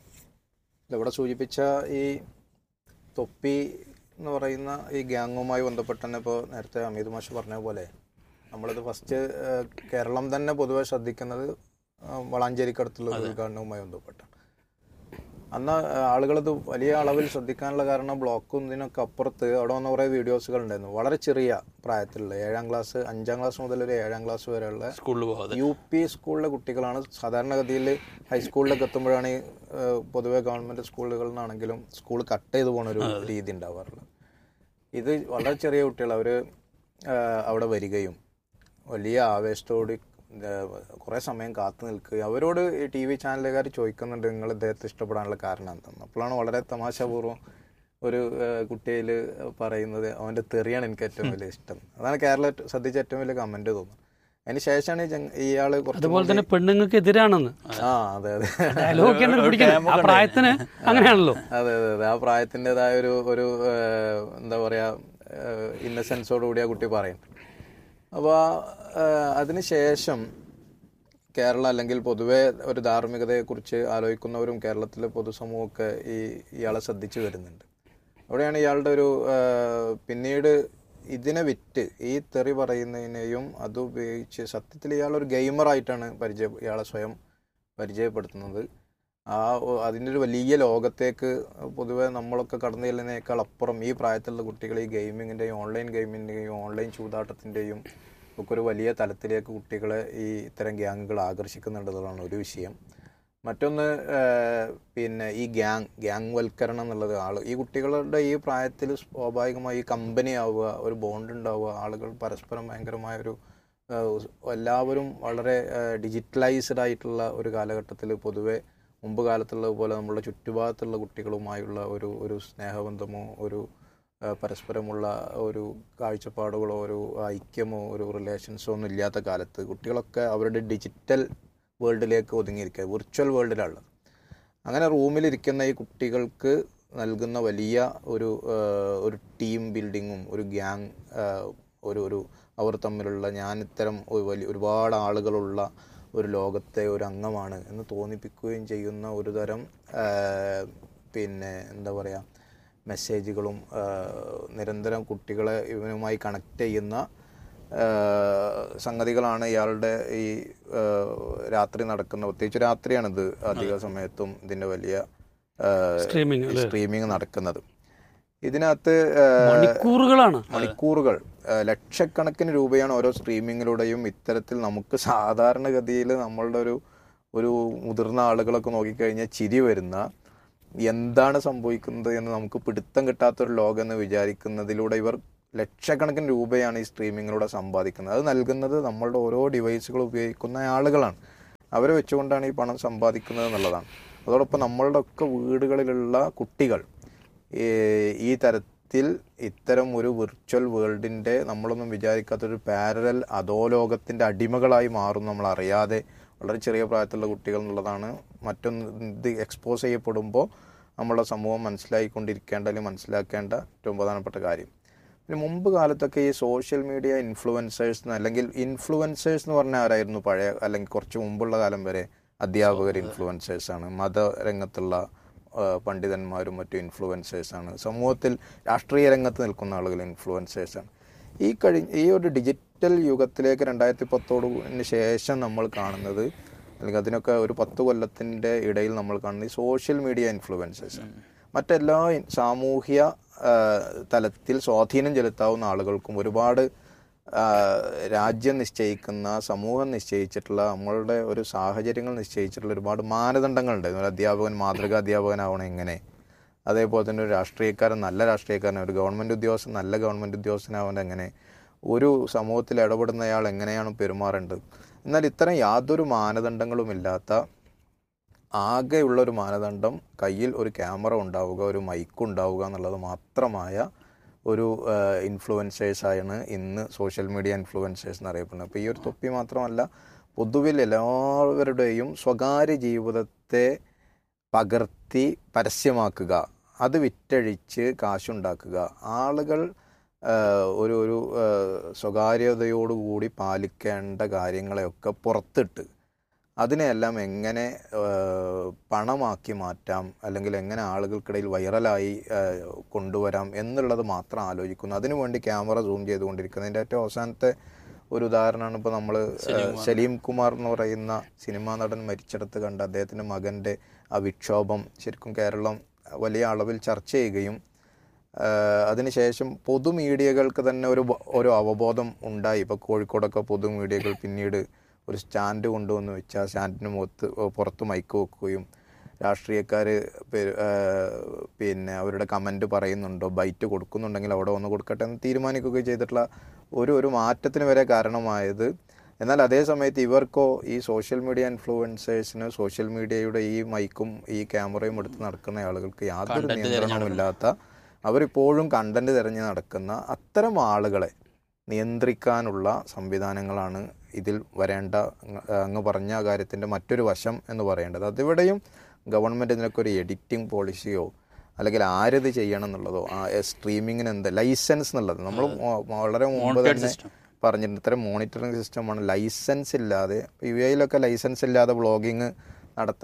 ഇവിടെ സൂചിപ്പിച്ച ഈ തൊപ്പി എന്ന് പറയുന്ന ഈ ഗ്യാങ്ങുമായി ബന്ധപ്പെട്ട് തന്നെ ഇപ്പോൾ നേരത്തെ അമിത് മാഷ് പറഞ്ഞ പോലെ നമ്മളിത് ഫസ്റ്റ് കേരളം തന്നെ പൊതുവെ ശ്രദ്ധിക്കുന്നത് ആ, വളാഞ്ചേരിക്കടുത്തുള്ള ഒരു ഉദ്ഘാടനവുമായി ബന്ധപ്പെട്ടാണ് അന്ന് ആളുകളത് വലിയ അളവിൽ ശ്രദ്ധിക്കാനുള്ള കാരണം ബ്ലോക്കും ഇതിനൊക്കെ അപ്പുറത്ത് അവിടെ വന്ന കുറേ വീഡിയോസുകൾ ഉണ്ടായിരുന്നു വളരെ ചെറിയ പ്രായത്തിലുള്ള ഏഴാം ക്ലാസ് അഞ്ചാം ക്ലാസ് മുതൽ ഒരു ഏഴാം ക്ലാസ് വരെയുള്ള സ്കൂളിൽ പോകാതെ യു പി സ്കൂളിലെ കുട്ടികളാണ് സാധാരണഗതിയിൽ ഹൈസ്കൂളിലൊക്കെ എത്തുമ്പോഴാണ് ഈ ഏഹ്, പൊതുവെ ഗവൺമെന്റ് സ്കൂളുകളിൽ നിന്നാണെങ്കിലും സ്കൂൾ കട്ട് ചെയ്ത് പോണ ഒരു രീതി ഉണ്ടാവാറുള്ളത് ഇത് വളരെ ചെറിയ കുട്ടികൾ അവർ അവിടെ വരികയും വലിയ ആവേശത്തോട് കുറേ സമയം കാത്തു നിൽക്കുകയും അവരോട് ഈ ടി വി ചാനലുകാർ ചോദിക്കുന്നുണ്ട് നിങ്ങൾ ഇദ്ദേഹത്തെ ഇഷ്ടപ്പെടാനുള്ള കാരണം എന്തെന്ന് അപ്പോഴാണ് വളരെ തമാശാപൂർവ്വം ഒരു കുട്ടിയിൽ പറയുന്നത് അവൻ്റെ തെറിയാണ് എനിക്ക് ഏറ്റവും വലിയ ഇഷ്ടം അതാണ് കേരള ശ്രദ്ധിച്ച ഏറ്റവും വലിയ കമന്റ് തോന്നുന്നത് അതിന് ശേഷമാണ് ഈ ചങ്ങ- ഇയാള് കുറച്ച് അതുപോലെ തന്നെ പെണ്ണുങ്ങൾക്ക് എതിരാണെന്ന് ആ അതെ അതെ ഡയലോഗ് പിടിക്കുന്നത് ആ പ്രായത്തിന് അങ്ങനെയാണല്ലോ അതെ അതെ അതെ ആ പ്രായത്തിൻ്റെതായ ഒരു ഒരു ഏഹ്, എന്താ പറയാ ഇന്നസെൻസോട് കൂടി ആ കുട്ടി പറയും അപ്പോൾ അതിന് ശേഷം കേരള അല്ലെങ്കിൽ പൊതുവെ ഒരു ധാർമ്മികതയെക്കുറിച്ച് ആലോചിക്കുന്നവരും കേരളത്തിലെ പൊതുസമൂഹമൊക്കെ ഈ ഇയാളെ ശ്രദ്ധിച്ചു വരുന്നുണ്ട് അവിടെയാണ് ഇയാളുടെ ഒരു ഏഹ്, പിന്നീട് ഇതിനെ വിറ്റ് ഈ തെറി പറയുന്നതിനെയും അത് ഉപയോഗിച്ച് സത്യത്തിൽ ഇയാളൊരു ഗെയിമറായിട്ടാണ് പരിചയ ഇയാളെ സ്വയം പരിചയപ്പെടുത്തുന്നത് ആ ഒ- അതിൻ്റെ ഒരു വലിയ ലോകത്തേക്ക് പൊതുവെ നമ്മളൊക്കെ കടന്നു ചെല്ലുന്നതിനേക്കാൾ അപ്പുറം ഈ പ്രായത്തിലുള്ള കുട്ടികൾ ഈ ഗെയിമിങ്ങിൻ്റെയും ഓൺലൈൻ ഗെയിമിൻ്റെയും ഓൺലൈൻ ചൂതാട്ടത്തിൻ്റെയും ഒക്കെ ഒരു വലിയ തലത്തിലേക്ക് കുട്ടികളെ ഈ ഇത്തരം ഗ്യാങ്ങുകൾ ആകർഷിക്കുന്നുണ്ടെന്നുള്ളതാണ് ഒരു വിഷയം മറ്റൊന്ന് ഏഹ്, പിന്നെ ഈ ഗ്യാങ് ഗ്യാങ് വൽക്കരണം എന്നുള്ളത് ആൾ ഈ കുട്ടികളുടെ ഈ പ്രായത്തിൽ സ്വാഭാവികമായി കമ്പനി ആവുക ഒരു ബോണ്ട് ഉണ്ടാവുക ആളുകൾ പരസ്പരം ഭയങ്കരമായ ഒരു ഏഹ്, എല്ലാവരും വളരെ ഡിജിറ്റലൈസ്ഡ് ആയിട്ടുള്ള ഒരു കാലഘട്ടത്തിൽ പൊതുവെ മുമ്പ് കാലത്തുള്ളത് പോലെ നമ്മുടെ ചുറ്റുഭാഗത്തുള്ള കുട്ടികളുമായുള്ള ഒരു ഒരു സ്നേഹബന്ധമോ ഒരു ആ, പരസ്പരമുള്ള ഒരു കാഴ്ചപ്പാടുകളോ ഒരു ഐക്യമോ ഒരു റിലേഷൻസോ ഒന്നും ഇല്ലാത്ത കാലത്ത് കുട്ടികളൊക്കെ അവരുടെ ഡിജിറ്റൽ വേൾഡിലേക്ക് ഒതുങ്ങിയിരിക്കുക വിർച്വൽ വേൾഡിലുള്ളത് അങ്ങനെ റൂമിലിരിക്കുന്ന ഈ കുട്ടികൾക്ക് നൽകുന്ന വലിയ ഒരു ആ, ഒരു ടീം ബിൽഡിങ്ങും ഒരു ഗ്യാങ് ഒരു ഒരു അവർ തമ്മിലുള്ള ഞാൻ ഇത്തരം ഒരു വലിയ ഒരുപാട് ആളുകളുള്ള ഒരു ലോകത്തെ ഒരു അംഗമാണ് എന്ന് തോന്നിപ്പിക്കുകയും ചെയ്യുന്ന ഒരു തരം ആ, പിന്നെ എന്താ പറയുക മെസ്സേജുകളും ആ, നിരന്തരം കുട്ടികളെ ഇവനുമായി കണക്ട് ചെയ്യുന്ന ആ, സംഗതികളാണ് ഇയാളുടെ ഈ ആ, രാത്രി നടക്കുന്ന പ്രത്യേകിച്ച് രാത്രിയാണിത് അധിക സമയത്തും ഇതിൻ്റെ വലിയ സ്ട്രീമിംഗ് അല്ലേ സ്ട്രീമിംഗ് നടക്കുന്നത് ഇതിനകത്ത് ആ, മണിക്കൂറുകളാണ് മണിക്കൂറുകൾ ആ, ലക്ഷക്കണക്കിന് രൂപയാണ് ഓരോ സ്ട്രീമിങ്ങിലൂടെയും ഇത്തരത്തിൽ നമുക്ക് സാധാരണഗതിയിൽ നമ്മളുടെ ഒരു ഒരു മുതിർന്ന ആളുകളൊക്കെ നോക്കിക്കഴിഞ്ഞാൽ ചിരി വരുന്ന എന്താണ് സംഭവിക്കുന്നത് എന്ന് നമുക്ക് പിടുത്തം കിട്ടാത്തൊരു ലോകം എന്ന് വിചാരിക്കുന്നതിലൂടെ ഇവർ ലക്ഷക്കണക്കിന് രൂപയാണ് ഈ സ്ട്രീമിങ്ങിലൂടെ സമ്പാദിക്കുന്നത് അത് നൽകുന്നത് നമ്മളുടെ ഓരോ ഡിവൈസുകൾ ഉപയോഗിക്കുന്ന ആളുകളാണ് അവരെ വെച്ചുകൊണ്ടാണ് ഈ പണം സമ്പാദിക്കുന്നത് എന്നുള്ളതാണ് അതോടൊപ്പം നമ്മളുടെ ഒക്കെ വീടുകളിലുള്ള കുട്ടികൾ ഈ- ഈ തരത്തിൽ ഇത്തരം ഒരു വിർച്വൽ വേൾഡിൻ്റെ നമ്മളൊന്നും വിചാരിക്കാത്തൊരു പാരലൽ അധോലോകത്തിൻ്റെ അടിമകളായി മാറും നമ്മൾ അറിയാതെ വളരെ ചെറിയ പ്രായത്തിലുള്ള കുട്ടികൾ എന്നുള്ളതാണ് മറ്റൊന്ന് ഇത് എക്സ്പോസ് ചെയ്യപ്പെടുമ്പോൾ നമ്മുടെ സമൂഹം മനസ്സിലായിക്കൊണ്ടിരിക്കേണ്ട അല്ലെങ്കിൽ മനസ്സിലാക്കേണ്ട ഏറ്റവും പ്രധാനപ്പെട്ട കാര്യം പിന്നെ മുമ്പ് കാലത്തൊക്കെ ഈ സോഷ്യൽ മീഡിയ ഇൻഫ്ലുവൻസേഴ്സ് അല്ലെങ്കിൽ ഇൻഫ്ലുവൻസേഴ്സ് എന്ന് പറഞ്ഞാൽ ആരായിരുന്നു പഴയ അല്ലെങ്കിൽ കുറച്ച് മുമ്പുള്ള കാലം വരെ അധ്യാപകർ ഇൻഫ്ലുവൻസേഴ്സ് ആണ് മതരംഗത്തുള്ള ആ, പണ്ഡിതന്മാരും മറ്റു ഇൻഫ്ലുവൻസേഴ്സ് ആണ് സമൂഹത്തിൽ രാഷ്ട്രീയ രംഗത്ത് നിൽക്കുന്ന ആളുകൾ ഇൻഫ്ലുവൻസേഴ്സ് ആണ് ഈ കഴിഞ്ഞ ഈ ഒരു ഡിജിറ്റൽ യുഗത്തിലേക്ക് രണ്ടായിരത്തി പത്തോടിന് ശേഷം നമ്മൾ കാണുന്നത് അല്ലെങ്കിൽ അതിനൊക്കെ ഒരു പത്ത് കൊല്ലത്തിൻ്റെ ഇടയിൽ നമ്മൾ കാണുന്നത് ഈ സോഷ്യൽ മീഡിയ ഇൻഫ്ലുവൻസേഴ്സ് ആണ് മറ്റെല്ലാ ഇൻ- സാമൂഹ്യ ആ, തലത്തിൽ സ്വാധീനം ചെലുത്താവുന്ന ആളുകൾക്കും ഒരുപാട് ആ, രാജ്യം നിശ്ചയിക്കുന്ന സമൂഹം നിശ്ചയിച്ചിട്ടുള്ള നമ്മളുടെ ഒരു സാഹചര്യങ്ങൾ നിശ്ചയിച്ചിട്ടുള്ള ഒരുപാട് മാനദണ്ഡങ്ങളുണ്ട് ഒരു അധ്യാപകൻ മാതൃകാ അധ്യാപകനാവണം എങ്ങനെ അതേപോലെ തന്നെ ഒരു രാഷ്ട്രീയക്കാരൻ നല്ല രാഷ്ട്രീയക്കാരൻ ഒരു ഗവൺമെൻറ് ഉദ്യോഗസ്ഥൻ നല്ല ഗവൺമെൻറ് ഉദ്യോഗസ്ഥനാവേണ്ട എങ്ങനെ ഒരു സമൂഹത്തിൽ ഇടപെടുന്നയാൾ എങ്ങനെയാണ് പെരുമാറേണ്ടത് എന്നാൽ ഇത്തരം യാതൊരു മാനദണ്ഡങ്ങളുമില്ലാത്ത ആകെയുള്ള ഒരു മാനദണ്ഡം കയ്യിൽ ഒരു ക്യാമറ ഉണ്ടാവുക ഒരു മൈക്ക് ഉണ്ടാവുക എന്നുള്ളത് മാത്രമായ ഒരു ഇൻഫ്ലുവൻസേഴ്സാണ് ഇന്ന് സോഷ്യൽ മീഡിയ ഇൻഫ്ലുവൻസേഴ്സ് എന്നറിയപ്പെടുന്നത് അപ്പോൾ ഈ ഒരു തൊപ്പി മാത്രമല്ല പൊതുവിൽ എല്ലാവരുടെയും സ്വകാര്യ ജീവിതത്തെ പകർത്തി പരസ്യമാക്കുക അത് വിറ്റഴിച്ച് കാശുണ്ടാക്കുക ആളുകൾ ആ, ഒരു ഒരു ആ, സ്വകാര്യതയോടുകൂടി പാലിക്കേണ്ട കാര്യങ്ങളെയൊക്കെ പുറത്തിട്ട് അതിനെയെല്ലാം എങ്ങനെ ആ, പണമാക്കി മാറ്റാം അല്ലെങ്കിൽ എങ്ങനെ ആളുകൾക്കിടയിൽ വൈറലായി ആ, കൊണ്ടുവരാം എന്നുള്ളത് മാത്രം ആലോചിക്കുന്നു അതിനുവേണ്ടി ക്യാമറ സൂം ചെയ്തുകൊണ്ടിരിക്കുന്നത് ഏറ്റവും അവസാനത്തെ ഒരു ഉദാഹരണമാണ് ഇപ്പോൾ നമ്മൾ സലീം കുമാർ എന്ന് പറയുന്ന സിനിമാ നടൻ മരിച്ചെടുത്ത് കണ്ട അദ്ദേഹത്തിൻ്റെ മകൻ്റെ ആ വിക്ഷോഭം ശരിക്കും കേരളം വലിയ അളവിൽ ചർച്ച ചെയ്യുകയും ആഹ് അതിനുശേഷം പൊതുമീഡിയകൾക്ക് തന്നെ ഒരു ബ- ഒരു അവബോധം ഉണ്ടായി ഇപ്പോൾ കോഴിക്കോടൊക്കെ പൊതുമീഡിയകൾ പിന്നീട് ഒരു സ്റ്റാൻഡ് കൊണ്ടുവന്ന് വെച്ച് ആ സ്റ്റാൻഡിന് മുഖത്ത് പുറത്ത് മൈക്ക് വെക്കുകയും രാഷ്ട്രീയക്കാർ പിന്നെ അവരുടെ കമൻറ്റ് പറയുന്നുണ്ടോ ബൈറ്റ് കൊടുക്കുന്നുണ്ടെങ്കിൽ അവിടെ വന്ന് കൊടുക്കട്ടെ എന്ന് തീരുമാനിക്കുകയും ചെയ്തിട്ടുള്ള ഒരു ഒരു മാറ്റത്തിന് വരെ കാരണമായത് എന്നാൽ അതേ സമയത്ത് ഇവർക്കോ ഈ സോഷ്യൽ മീഡിയ ഇൻഫ്ലുവൻസേഴ്സിന് സോഷ്യൽ മീഡിയയുടെ ഈ മൈക്കും ഈ ക്യാമറയും എടുത്ത് നടക്കുന്ന ആളുകൾക്ക് യാതൊരു നിയന്ത്രണവുമില്ലാത്ത അവരിപ്പോഴും കണ്ടന്റ് തിരഞ്ഞ് നടക്കുന്ന അത്തരം ആളുകളെ നിയന്ത്രിക്കാനുള്ള സംവിധാനങ്ങളാണ് ഇതിൽ വരേണ്ട അങ്ങ് അങ്ങ് പറഞ്ഞ കാര്യത്തിൻ്റെ മറ്റൊരു വശം എന്ന് പറയേണ്ടത് അതിവിടെയും ഗവൺമെൻറ് ഇതിനൊക്കെ ഒരു എഡിറ്റിംഗ് പോളിസിയോ അല്ലെങ്കിൽ ആരത് ചെയ്യണം എന്നുള്ളതോ ആ സ്ട്രീമിങ്ങിന് എന്ത് ലൈസൻസ് എന്നുള്ളത് നമ്മൾ വളരെ മുമ്പ് തന്നെ പറഞ്ഞിട്ടുണ്ട് ഇത്തരം മോണിറ്ററിംഗ് സിസ്റ്റമാണ് ലൈസൻസ് ഇല്ലാതെ യു എയിലൊക്കെ ലൈസൻസ് ഇല്ലാതെ വ്ളോഗിങ് നടത്താൻ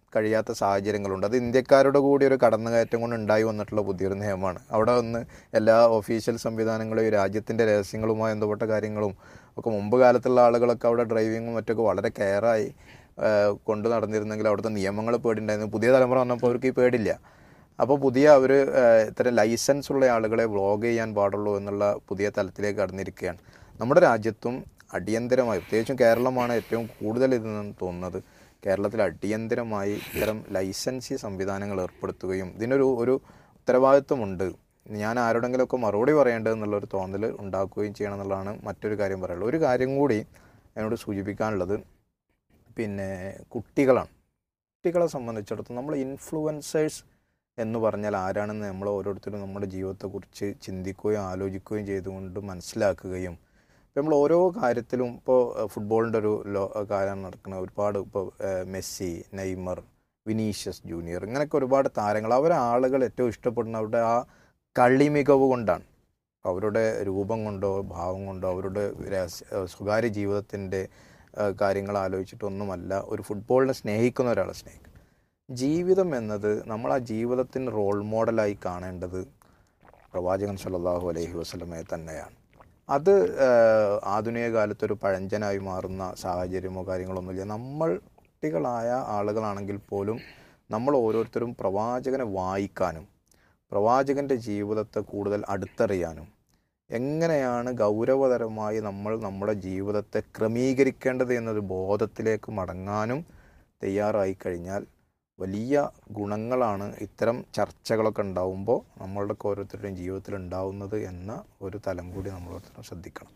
കഴിയാത്ത സാഹചര്യങ്ങളുണ്ട് അത് ഇന്ത്യക്കാരുടെ കൂടി ഒരു കടന്നുകയറ്റം കൊണ്ട് ഉണ്ടായി വന്നിട്ടുള്ള പുതിയൊരു നിയമമാണ് അവിടെ വന്ന് എല്ലാ ഒഫീഷ്യൽ സംവിധാനങ്ങളെയും രാജ്യത്തിൻ്റെ രഹസ്യങ്ങളുമായി ബന്ധപ്പെട്ട കാര്യങ്ങളും ഒക്കെ മുമ്പ് കാലത്തുള്ള ആളുകളൊക്കെ അവിടെ ഡ്രൈവിങ്ങും മറ്റൊക്കെ വളരെ കെയറായി കൊണ്ട് നടന്നിരുന്നെങ്കിൽ അവിടുത്തെ നിയമങ്ങൾ പേടിണ്ടായിരുന്നു പുതിയ തലമുറ വന്നപ്പോൾ അവർക്ക് ഈ പേടില്ല അപ്പോൾ പുതിയ അവർ ഇത്തരം ലൈസൻസ് ഉള്ള ആളുകളെ വ്ളോഗ് ചെയ്യാൻ പാടുള്ളൂ എന്നുള്ള പുതിയ തലത്തിലേക്ക് കടന്നിരിക്കുകയാണ് നമ്മുടെ രാജ്യത്തും അടിയന്തരമായി പ്രത്യേകിച്ചും കേരളമാണ് ഏറ്റവും കൂടുതൽ ഇതെന്ന് തോന്നുന്നത് കേരളത്തിൽ അടിയന്തരമായി ഇത്തരം ലൈസൻസി സംവിധാനങ്ങൾ ഏർപ്പെടുത്തുകയും ഇതിനൊരു ഒരു ഉത്തരവാദിത്വമുണ്ട് ഞാൻ ആരോടെങ്കിലുമൊക്കെ മറുപടി പറയേണ്ടത് എന്നുള്ളൊരു തോന്നൽ ഉണ്ടാക്കുകയും ചെയ്യണം എന്നുള്ളതാണ് മറ്റൊരു കാര്യം പറയാനുള്ളത് ഒരു കാര്യം കൂടി എന്നോട് സൂചിപ്പിക്കാനുള്ളത് പിന്നെ കുട്ടികളാണ് കുട്ടികളെ സംബന്ധിച്ചിടത്തോളം നമ്മൾ ഇൻഫ്ലുവൻസേഴ്സ് എന്ന് പറഞ്ഞാൽ ആരാണെന്ന് നമ്മൾ ഓരോരുത്തരും നമ്മുടെ ജീവിതത്തെക്കുറിച്ച് ചിന്തിക്കുകയും ആലോചിക്കുകയും ചെയ്തുകൊണ്ട് മനസ്സിലാക്കുകയും ഇപ്പം നമ്മൾ ഓരോ കാര്യത്തിലും ഇപ്പോൾ ഫുട്ബോളിൻ്റെ ഒരു ലോ കാര്യം നടക്കുന്ന ഒരുപാട് ഇപ്പോൾ മെസ്സി നെയ്മർ വിനീഷ്യസ് ജൂനിയർ ഇങ്ങനെയൊക്കെ ഒരുപാട് താരങ്ങൾ അവരെ ആളുകൾ ഏറ്റവും ഇഷ്ടപ്പെടുന്ന അവരുടെ ആ കളി മികവ് കൊണ്ടാണ് അവരുടെ രൂപം കൊണ്ടോ ഭാവം കൊണ്ടോ അവരുടെ രഹസ്യ സ്വകാര്യ ജീവിതത്തിൻ്റെ കാര്യങ്ങൾ ആലോചിച്ചിട്ടൊന്നുമല്ല ഒരു ഫുട്ബോളിനെ സ്നേഹിക്കുന്ന ഒരാളെ സ്നേഹിക്കും ജീവിതം എന്നത് നമ്മൾ ആ ജീവിതത്തിന് റോൾ മോഡലായി കാണേണ്ടത് പ്രവാചകൻ സല്ലല്ലാഹു അലൈഹി വസല്ലമയെ തന്നെയാണ് അത് ആധുനിക കാലത്തൊരു പഴഞ്ചനായി മാറുന്ന സാഹചര്യമോ കാര്യങ്ങളൊന്നുമില്ല നമ്മൾ കുട്ടികളായ ആളുകളാണെങ്കിൽ പോലും നമ്മൾ ഓരോരുത്തരും പ്രവാചകനെ വായിക്കാനും പ്രവാചകൻ്റെ ജീവിതത്തെ കൂടുതൽ അടുത്തറിയാനും എങ്ങനെയാണ് ഗൗരവതരമായി നമ്മൾ നമ്മുടെ ജീവിതത്തെ ക്രമീകരിക്കേണ്ടത് എന്നൊരു ബോധത്തിലേക്ക് മടങ്ങാനും തയ്യാറായി കഴിഞ്ഞാൽ വലിയ ഗുണങ്ങളാണ് ഇത്തരം ചർച്ചകളൊക്കെ ഉണ്ടാവുമ്പോൾ നമ്മളുടെ ഓരോരുത്തരുടെയും ജീവിതത്തിൽ ഉണ്ടാവുന്നത് എന്ന ഒരു തലം കൂടി നമ്മൾ ഓരോരുത്തരും ശ്രദ്ധിക്കണം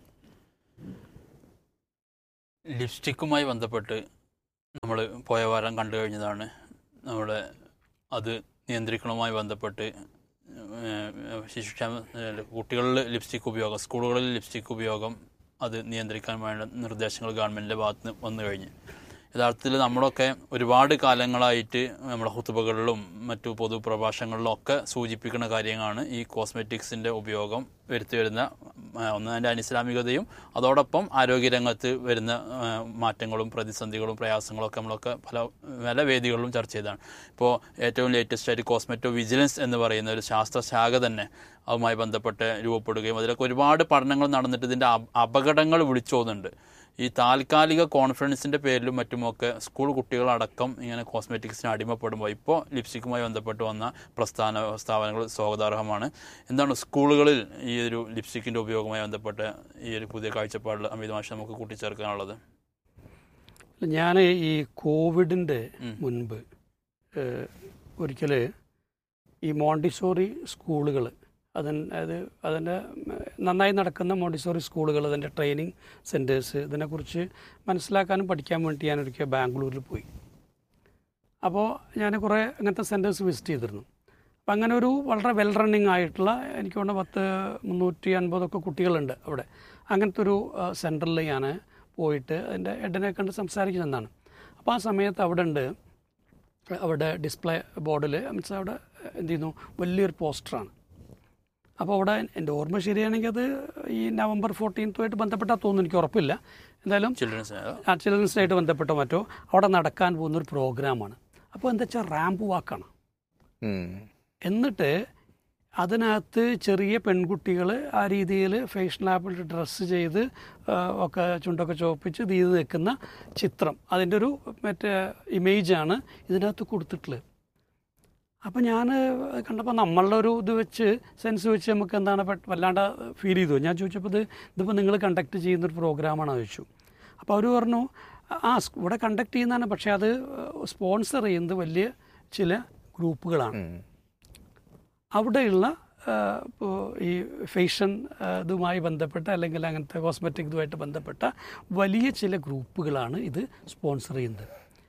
ലിപ്സ്റ്റിക്കുമായി ബന്ധപ്പെട്ട് നമ്മൾ പോയ വാരം കണ്ടു കഴിഞ്ഞതാണ് നമ്മുടെ അത് നിയന്ത്രിക്കണവുമായി ബന്ധപ്പെട്ട് ശിശുക്ഷേമ കുട്ടികളിൽ ലിപ്സ്റ്റിക് ഉപയോഗം സ്കൂളുകളിൽ ലിപ്സ്റ്റിക് ഉപയോഗം അത് നിയന്ത്രിക്കാൻ വേണ്ട നിർദ്ദേശങ്ങൾ ഗവൺമെൻറ്റിൻ്റെ ഭാഗത്ത് നിന്ന് വന്നു കഴിഞ്ഞു യഥാർത്ഥത്തിൽ നമ്മളൊക്കെ ഒരുപാട് കാലങ്ങളായിട്ട് നമ്മുടെ ഹുത്തുബകളിലും മറ്റു പൊതുപ്രഭാഷണങ്ങളിലും ഒക്കെ സൂചിപ്പിക്കുന്ന കാര്യങ്ങളാണ് ഈ കോസ്മെറ്റിക്സിൻ്റെ ഉപയോഗം വരുത്തി വരുന്ന ഒന്ന് അതിൻ്റെ അനിസ്ലാമികതയും അതോടൊപ്പം ആരോഗ്യരംഗത്ത് വരുന്ന മാറ്റങ്ങളും പ്രതിസന്ധികളും പ്രയാസങ്ങളും ഒക്കെ നമ്മളൊക്കെ പല പല വേദികളിലും ചർച്ച ചെയ്തതാണ് ഇപ്പോൾ ഏറ്റവും ലേറ്റസ്റ്റ് ആയിട്ട് കോസ്മെറ്റോ വിജിലൻസ് എന്ന് പറയുന്ന ഒരു ശാസ്ത്രശാഖ തന്നെ അതുമായി ബന്ധപ്പെട്ട് രൂപപ്പെടുകയും അതിലൊക്കെ ഒരുപാട് പഠനങ്ങൾ നടന്നിട്ട് ഇതിൻ്റെ അപകടങ്ങൾ വിളിച്ചു പോകുന്നുണ്ട് ഈ താൽക്കാലിക കോൺഫിഡൻസിൻ്റെ പേരിലും മറ്റുമൊക്കെ സ്കൂൾ കുട്ടികളടക്കം ഇങ്ങനെ കോസ്മെറ്റിക്സിന് അടിമപ്പെടുമ്പോൾ ഇപ്പോൾ ലിപ്സ്റ്റിക്കുമായി ബന്ധപ്പെട്ട് വന്ന പ്രസ്ഥാന സ്ഥാപനങ്ങൾ സ്വാഗതാർഹമാണ് എന്താണ് സ്കൂളുകളിൽ ഈ ഒരു ലിപ്സ്റ്റിക്കിൻ്റെ ഉപയോഗവുമായി ബന്ധപ്പെട്ട് ഈ ഒരു പുതിയ കാഴ്ചപ്പാടിൽ അമിത മാഷ നമുക്ക് കൂട്ടിച്ചേർക്കാനുള്ളത് ഞാൻ ഈ കോവിഡിൻ്റെ മുൻപ് ഒരിക്കൽ ഈ മോണ്ടിസോറി സ്കൂളുകൾ അതിന് അത് അതിൻ്റെ നന്നായി നടക്കുന്ന മോണ്ടിസോറി സ്കൂളുകൾ അതിൻ്റെ ട്രെയിനിങ് സെൻറ്റേഴ്സ് ഇതിനെക്കുറിച്ച് മനസ്സിലാക്കാനും പഠിക്കാൻ വേണ്ടി ഞാൻ ഒരിക്കൽ ബാംഗ്ലൂരിൽ പോയി അപ്പോൾ ഞാൻ കുറേ അങ്ങനത്തെ സെൻറ്റേഴ്സ് വിസിറ്റ് ചെയ്തിരുന്നു അപ്പം അങ്ങനെ ഒരു വളരെ വെൽ റണ്ണിങ് ആയിട്ടുള്ള എനിക്ക് തോന്നുന്നു പത്ത് മുന്നൂറ്റി അൻപതൊക്കെ കുട്ടികളുണ്ട് അവിടെ അങ്ങനത്തെ ഒരു സെൻറ്ററിൽ ഞാൻ പോയിട്ട് അതിൻ്റെ ഹെഡിനെ കണ്ട് സംസാരിക്കുന്നതാണ് അപ്പോൾ ആ സമയത്ത് അവിടെ ഉണ്ട് അവിടെ ഡിസ്പ്ലേ ബോർഡിൽ മീൻസ് അവിടെ എന്ത് ചെയ്യുന്നു വലിയൊരു പോസ്റ്ററാണ് അപ്പോൾ അവിടെ എൻ്റെ ഓർമ്മ ശരിയാണെങ്കിൽ അത് ഈ നവംബർ ഫോർട്ടീൻത്തുമായിട്ട് ബന്ധപ്പെട്ടാൽ തോന്നുന്നു എനിക്ക് ഉറപ്പില്ല എന്തായാലും ചിൽഡ്രൻസ് ആ ചിൽഡ്രൻസിനായിട്ട് ബന്ധപ്പെട്ടോ മറ്റോ അവിടെ നടക്കാൻ പോകുന്ന ഒരു പ്രോഗ്രാമാണ് അപ്പോൾ എന്താ വെച്ചാൽ റാമ്പ് വാക്കാണ് എന്നിട്ട് അതിനകത്ത് ചെറിയ പെൺകുട്ടികൾ ആ രീതിയിൽ ഫേഷൻ ലാബിൽ ഡ്രസ്സ് ചെയ്ത് ഒക്കെ ചുണ്ടൊക്കെ ചോപ്പിച്ച് ഇത് ചെയ്ത് നിൽക്കുന്ന ചിത്രം അതിൻ്റെ ഒരു മറ്റേ ഇമേജാണ് ഇതിനകത്ത് കൊടുത്തിട്ടുള്ളത് അപ്പോൾ ഞാൻ കണ്ടപ്പോൾ നമ്മളുടെ ഒരു ഇത് വെച്ച് സെൻസ് വെച്ച് നമുക്ക് എന്താണ് വല്ലാണ്ട് ഫീൽ ചെയ്തു ഞാൻ ചോദിച്ചപ്പോൾ ഇത് ഇതിപ്പോൾ നിങ്ങൾ കണ്ടക്ട് ചെയ്യുന്നൊരു പ്രോഗ്രാമാണോ ചോദിച്ചു അപ്പോൾ അവർ പറഞ്ഞു ആ ഇവിടെ കണ്ടക്ട് ചെയ്യുന്നതാണ് പക്ഷേ അത് സ്പോൺസർ ചെയ്യുന്നത് വലിയ ചില ഗ്രൂപ്പുകളാണ് അവിടെയുള്ള ഇപ്പോൾ ഈ ഫേഷൻ ഇതുമായി ബന്ധപ്പെട്ട അല്ലെങ്കിൽ അങ്ങനത്തെ കോസ്മെറ്റിക് ഇതുമായിട്ട് ബന്ധപ്പെട്ട വലിയ ചില ഗ്രൂപ്പുകളാണ് ഇത് സ്പോൺസർ ചെയ്യുന്നത്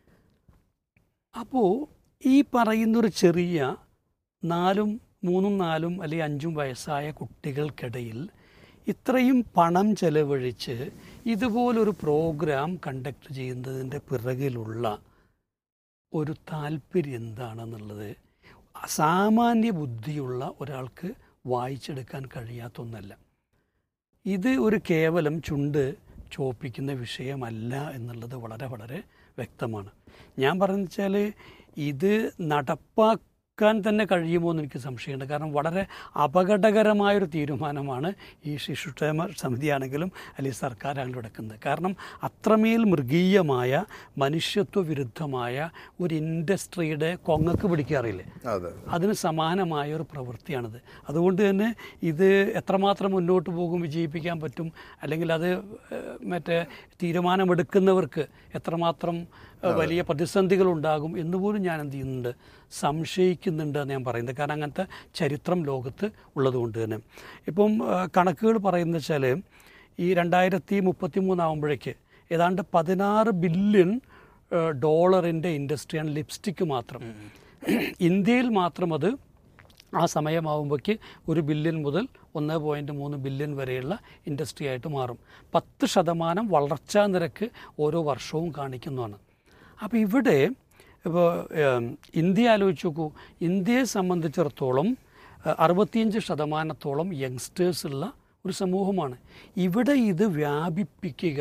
അപ്പോൾ ഈ പറയുന്നൊരു ചെറിയ നാലും മൂന്നും നാലും അല്ലെങ്കിൽ അഞ്ചും വയസ്സായ കുട്ടികൾക്കിടയിൽ ഇത്രയും പണം ചെലവഴിച്ച് ഇതുപോലൊരു പ്രോഗ്രാം കണ്ടക്ട് ചെയ്യുന്നതിൻ്റെ പിറകിലുള്ള ഒരു താല്പര്യം എന്താണെന്നുള്ളത് സാമാന്യ ബുദ്ധിയുള്ള ഒരാൾക്ക് വായിച്ചെടുക്കാൻ കഴിയാത്ത ഒന്നല്ല ഇത് ഒരു കേവലം ചുണ്ട് ചോപ്പിക്കുന്ന വിഷയമല്ല എന്നുള്ളത് വളരെ വളരെ വ്യക്തമാണ് ഞാൻ പറയുന്നത് വെച്ചാൽ ഇത് നടപ്പാക്കാൻ തന്നെ കഴിയുമോ എന്ന് എനിക്ക് സംശയമുണ്ട് കാരണം വളരെ അപകടകരമായൊരു തീരുമാനമാണ് ഈ ശിശുക്ഷേമ സമിതിയാണെങ്കിലും അല്ലെങ്കിൽ സർക്കാരാണെങ്കിലും എടുക്കുന്നത് കാരണം അത്രമേൽ മൃഗീയമായ മനുഷ്യത്വ വിരുദ്ധമായ ഒരു ഇൻഡസ്ട്രിയുടെ കൊങ്ങക്ക് പിടിക്കാറില്ലേ അതെ അതിന് സമാനമായ ഒരു പ്രവൃത്തിയാണിത് അതുകൊണ്ട് തന്നെ ഇത് എത്രമാത്രം മുന്നോട്ട് പോകും വിജയിപ്പിക്കാൻ പറ്റും അല്ലെങ്കിൽ അത് ഏഹ്, മറ്റേ തീരുമാനമെടുക്കുന്നവർക്ക് എത്രമാത്രം ഏഹ്, വലിയ പ്രതിസന്ധികൾ ഉണ്ടാകും എന്ന് പോലും ഞാൻ എന്ത് ചെയ്യുന്നുണ്ട് സംശയിക്കുന്നുണ്ട് എന്ന് ഞാൻ പറയുന്നത് കാരണം അങ്ങനത്തെ ചരിത്രം ലോകത്ത് ഉള്ളതുകൊണ്ട് തന്നെ ഇപ്പം ഏഹ്, കണക്കുകൾ പറയുന്നത് വെച്ചാൽ ഈ രണ്ടായിരത്തി മുപ്പത്തി മൂന്നാകുമ്പോഴേക്ക് ഏതാണ്ട് പതിനാറ് ബില്യൺ ഡോളറിൻ്റെ ഇൻഡസ്ട്രിയാണ് ലിപ്സ്റ്റിക്ക് മാത്രം ഇന്ത്യയിൽ മാത്രം അത് ആ സമയമാകുമ്പോഴേക്ക് ഒരു ബില്യൺ മുതൽ ഒന്ന് പോയിൻറ്റ് മൂന്ന് ബില്യൺ വരെയുള്ള ഇൻഡസ്ട്രി ആയിട്ട് മാറും പത്ത് ശതമാനം വളർച്ചാ നിരക്ക് ഓരോ വർഷവും കാണിക്കുന്നതാണ് അപ്പോൾ ഇവിടെ ഇപ്പോൾ ഏം, ഇന്ത്യ ആലോചിച്ച് നോക്കൂ ഇന്ത്യയെ സംബന്ധിച്ചിടത്തോളം ഏഹ്, അറുപത്തിയഞ്ച് ശതമാനത്തോളം യങ്സ്റ്റേഴ്സ് ഉള്ള ഒരു സമൂഹമാണ് ഇവിടെ ഇത് വ്യാപിപ്പിക്കുക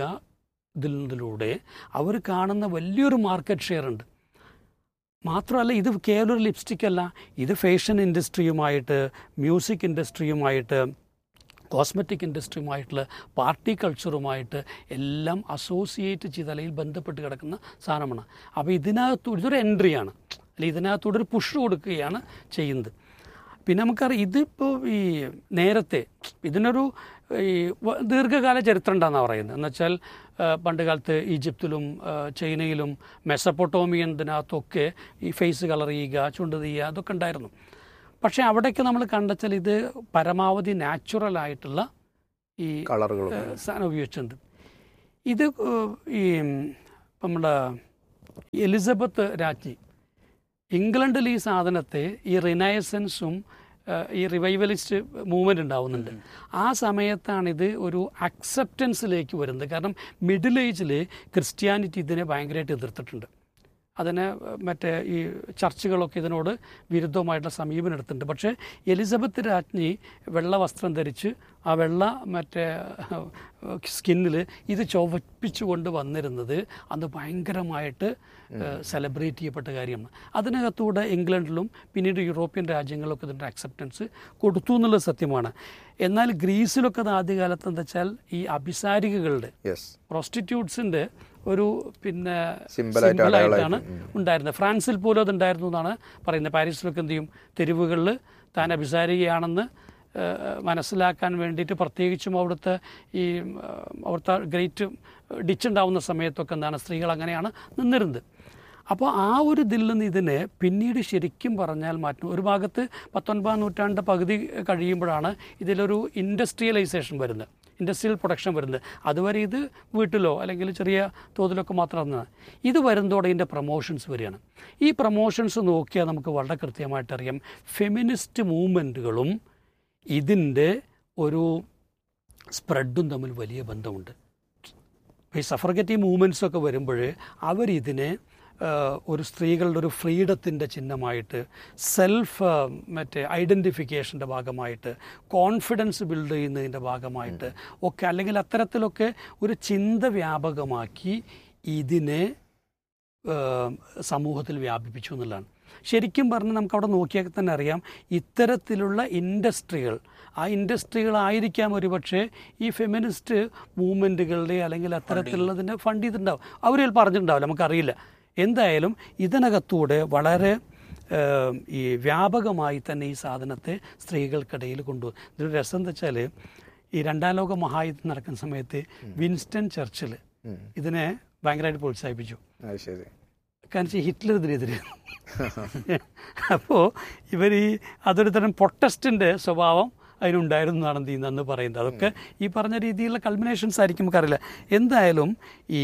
ഇതിലൂടെ അവർ കാണുന്ന വലിയൊരു മാർക്കറ്റ് ഷെയർ ഉണ്ട് മാത്രമല്ല ഇത് കേവലം ഒരു ലിപ്സ്റ്റിക് അല്ല ഇത് ഫാഷൻ ഇൻഡസ്ട്രിയുമായിട്ട് മ്യൂസിക് ഇൻഡസ്ട്രിയുമായിട്ട് കോസ്മെറ്റിക് ഇൻഡസ്ട്രിയുമായിട്ടുള്ള പാർട്ടി കൾച്ചറുമായിട്ട് എല്ലാം അസോസിയേറ്റ് ചെയ്ത് അല്ലെങ്കിൽ ബന്ധപ്പെട്ട് കിടക്കുന്ന സാധനമാണ് അപ്പോൾ ഇതിനകത്തൂടെ ഇതൊരു എൻട്രിയാണ് അല്ലെങ്കിൽ ഇതിനകത്തൂടെ ഒരു പുഷ് കൊടുക്കുകയാണ് ചെയ്യുന്നത് പിന്നെ നമുക്കറിയാം ഇതിപ്പോൾ ഈ നേരത്തെ ഇതിനൊരു ഈ വ- ദീർഘകാല ചരിത്രം ഉണ്ടെന്നാണ് പറയുന്നത് എന്ന് വെച്ചാൽ ആ, പണ്ട് കാലത്ത് ഈജിപ്തിലും ആ, ചൈനയിലും മെസ്സപ്പൊട്ടോമിയൻ ഇതിനകത്തൊക്കെ ഈ ഫേസ് കളർ ചെയ്യുക ചുണ്ട് ചെയ്യുക അതൊക്കെ ഉണ്ടായിരുന്നു പക്ഷേ അവിടേക്ക് നമ്മൾ കണ്ടെച്ചാൽ ഇത് പരമാവധി നാച്ചുറൽ ആയിട്ടുള്ള ഈ കളറുകളും ഏഹ് സാധനം ഉപയോഗിച്ചിട്ടുണ്ട് ഇത് ഏഹ് ഈ നമ്മുടെ എലിസബത്ത് രാജ്ഞി ഇംഗ്ലണ്ടിൽ ഈ സാധനത്തെ ഈ റിനയസൻസും ഏഹ് ഈ റിവൈവലിസ്റ്റ് മൂവ്മെൻ്റ് ഉണ്ടാവുന്നുണ്ട് ആ സമയത്താണിത് ഒരു അക്സെപ്റ്റൻസിലേക്ക് വരുന്നത് കാരണം മിഡിൽ ഏജിൽ ക്രിസ്ത്യാനിറ്റി ഇതിനെ ഭയങ്കരമായിട്ട് എതിർത്തിട്ടുണ്ട് അതിന് മറ്റേ ഈ ചർച്ചുകളൊക്കെ ഇതിനോട് വിരുദ്ധമായിട്ടുള്ള സമീപനം എടുത്തിട്ടുണ്ട് പക്ഷേ എലിസബത്ത് രാജ്ഞി വെള്ള വസ്ത്രം ധരിച്ച് ആ വെള്ള മറ്റേ സ്കിന്നിൽ ഇത് ചുവപ്പിച്ചുകൊണ്ട് വന്നിരുന്നത് അന്ന് ഭയങ്കരമായിട്ട് സെലിബ്രേറ്റ് ചെയ്യപ്പെട്ട കാര്യമാണ് അതിനകത്തൂടെ ഇംഗ്ലണ്ടിലും പിന്നീട് യൂറോപ്യൻ രാജ്യങ്ങളിലൊക്കെ ഇതിൻ്റെ അക്സെപ്റ്റൻസ് കൊടുത്തു എന്നുള്ളത് സത്യമാണ് എന്നാൽ ഗ്രീസിലൊക്കെ അത് ആദ്യകാലത്ത് എന്താ വെച്ചാൽ ഈ അഭിസാരികകളുടെ യെസ് പ്രോസ്റ്റിറ്റ്യൂട്ട്സിൻ്റെ ഒരു പിന്നെ Symbol-ആയിട്ട്, സിമ്പിളായിട്ടാണ് ഉണ്ടായിരുന്നത് ഫ്രാൻസിൽ പോലും അത് ഉണ്ടായിരുന്നു എന്നാണ് പറയുന്നത് പാരീസിലൊക്കെ എന്ത് ചെയ്യും തെരുവുകളിൽ താൻ അഭിസാരികയാണെന്ന് ഏഹ്, മനസ്സിലാക്കാൻ വേണ്ടിയിട്ട് പ്രത്യേകിച്ചും അവിടുത്തെ ഈ ഏഹ്, അവിടുത്തെ ഗ്രേറ്റ് ഡിച്ച് ഉണ്ടാവുന്ന സമയത്തൊക്കെ എന്താണ് സ്ത്രീകൾ അങ്ങനെയാണ് നിന്നിരുന്നത് അപ്പോൾ ആ ഒരു ഇതിൽ നിന്ന് ഇതിനെ പിന്നീട് ശരിക്കും പറഞ്ഞാൽ മാറ്റും ഒരു ഭാഗത്ത് പത്തൊൻപതാം നൂറ്റാണ്ട് പകുതി കഴിയുമ്പോഴാണ് ഇതിലൊരു ഇൻഡസ്ട്രിയലൈസേഷൻ വരുന്നത് ഇൻഡസ്ട്രിയൽ പ്രൊഡക്ഷൻ വരുന്നത് അതുവരെ ഇത് വീട്ടിലോ അല്ലെങ്കിൽ ചെറിയ തോതിലൊക്കെ മാത്രം നടന്നത് ഇത് വരുന്നതോടെ ഇതിൻ്റെ പ്രൊമോഷൻസ് വരികയാണ് ഈ പ്രൊമോഷൻസ് നോക്കിയാൽ നമുക്ക് വളരെ കൃത്യമായിട്ട് അറിയാം ഫെമിനിസ്റ്റ് മൂവ്മെൻറ്റുകളും ഇതിൻ്റെ ഒരു സ്പ്രെഡും തമ്മിൽ വലിയ ബന്ധമുണ്ട് ഈ സഫർഗറ്റീവ് മൂവ്മെൻറ്റ്സ് ഒക്കെ വരുമ്പോൾ അവരിതിനെ ആ, ഒരു സ്ത്രീകളുടെ ഒരു ഫ്രീഡത്തിൻ്റെ ചിഹ്നമായിട്ട് സെൽഫ് മറ്റേ ഐഡൻറ്റിഫിക്കേഷൻ്റെ ഭാഗമായിട്ട് കോൺഫിഡൻസ് ബിൽഡ് ചെയ്യുന്നതിൻ്റെ ഭാഗമായിട്ട് ഒക്കെ അല്ലെങ്കിൽ അത്തരത്തിലൊക്കെ ഒരു ചിന്ത വ്യാപകമാക്കി ഇതിനെ ആ, സമൂഹത്തിൽ വ്യാപിപ്പിച്ചു എന്നുള്ളതാണ് ശരിക്കും പറഞ്ഞാൽ നമുക്ക് അവിടെ നോക്കിയാൽ തന്നെ അറിയാം ഇത്തരത്തിലുള്ള ഇൻഡസ്ട്രികൾ ആ ഇൻഡസ്ട്രികളായിരിക്കാം ഒരുപക്ഷെ ഈ ഫെമിനിസ്റ്റ് മൂവ്മെൻറ്റുകളുടെ അല്ലെങ്കിൽ അത്തരത്തിലുള്ളതിൻ്റെ ഫണ്ട് ചെയ്തിട്ടുണ്ടാവും അവർ ചിലപ്പോൾ പറഞ്ഞിട്ടുണ്ടാവില്ല നമുക്കറിയില്ല എന്തായാലും ഇതിനകത്തൂടെ വളരെ ഏം, ഈ വ്യാപകമായി തന്നെ ഈ സാധനത്തെ സ്ത്രീകൾക്കിടയിൽ കൊണ്ടുപോകും ഇതൊരു രസം എന്താ വെച്ചാൽ ഈ രണ്ടാം ലോക മഹായുദ്ധം നടക്കുന്ന സമയത്ത് വിൻസ്റ്റൺ ചർച്ചിൽ ഇതിനെ ഭയങ്കരമായിട്ട് പ്രോത്സാഹിപ്പിച്ചു അത് ശരി കാരണം വെച്ചാൽ ഹിറ്റ്ലർ ഇതിനെതിരെ അപ്പോൾ ഇവർ ഈ അതൊരു തരം പ്രൊട്ടസ്റ്റിൻ്റെ സ്വഭാവം അതിനുണ്ടായിരുന്നു എന്നാണ് എന്ത് ചെയ്യുന്നത് അന്ന് പറയുന്നത് അതൊക്കെ ഈ പറഞ്ഞ രീതിയിലുള്ള കൾമിനേഷൻസ് ആയിരിക്കും നമുക്കറിയില്ല എന്തായാലും ഈ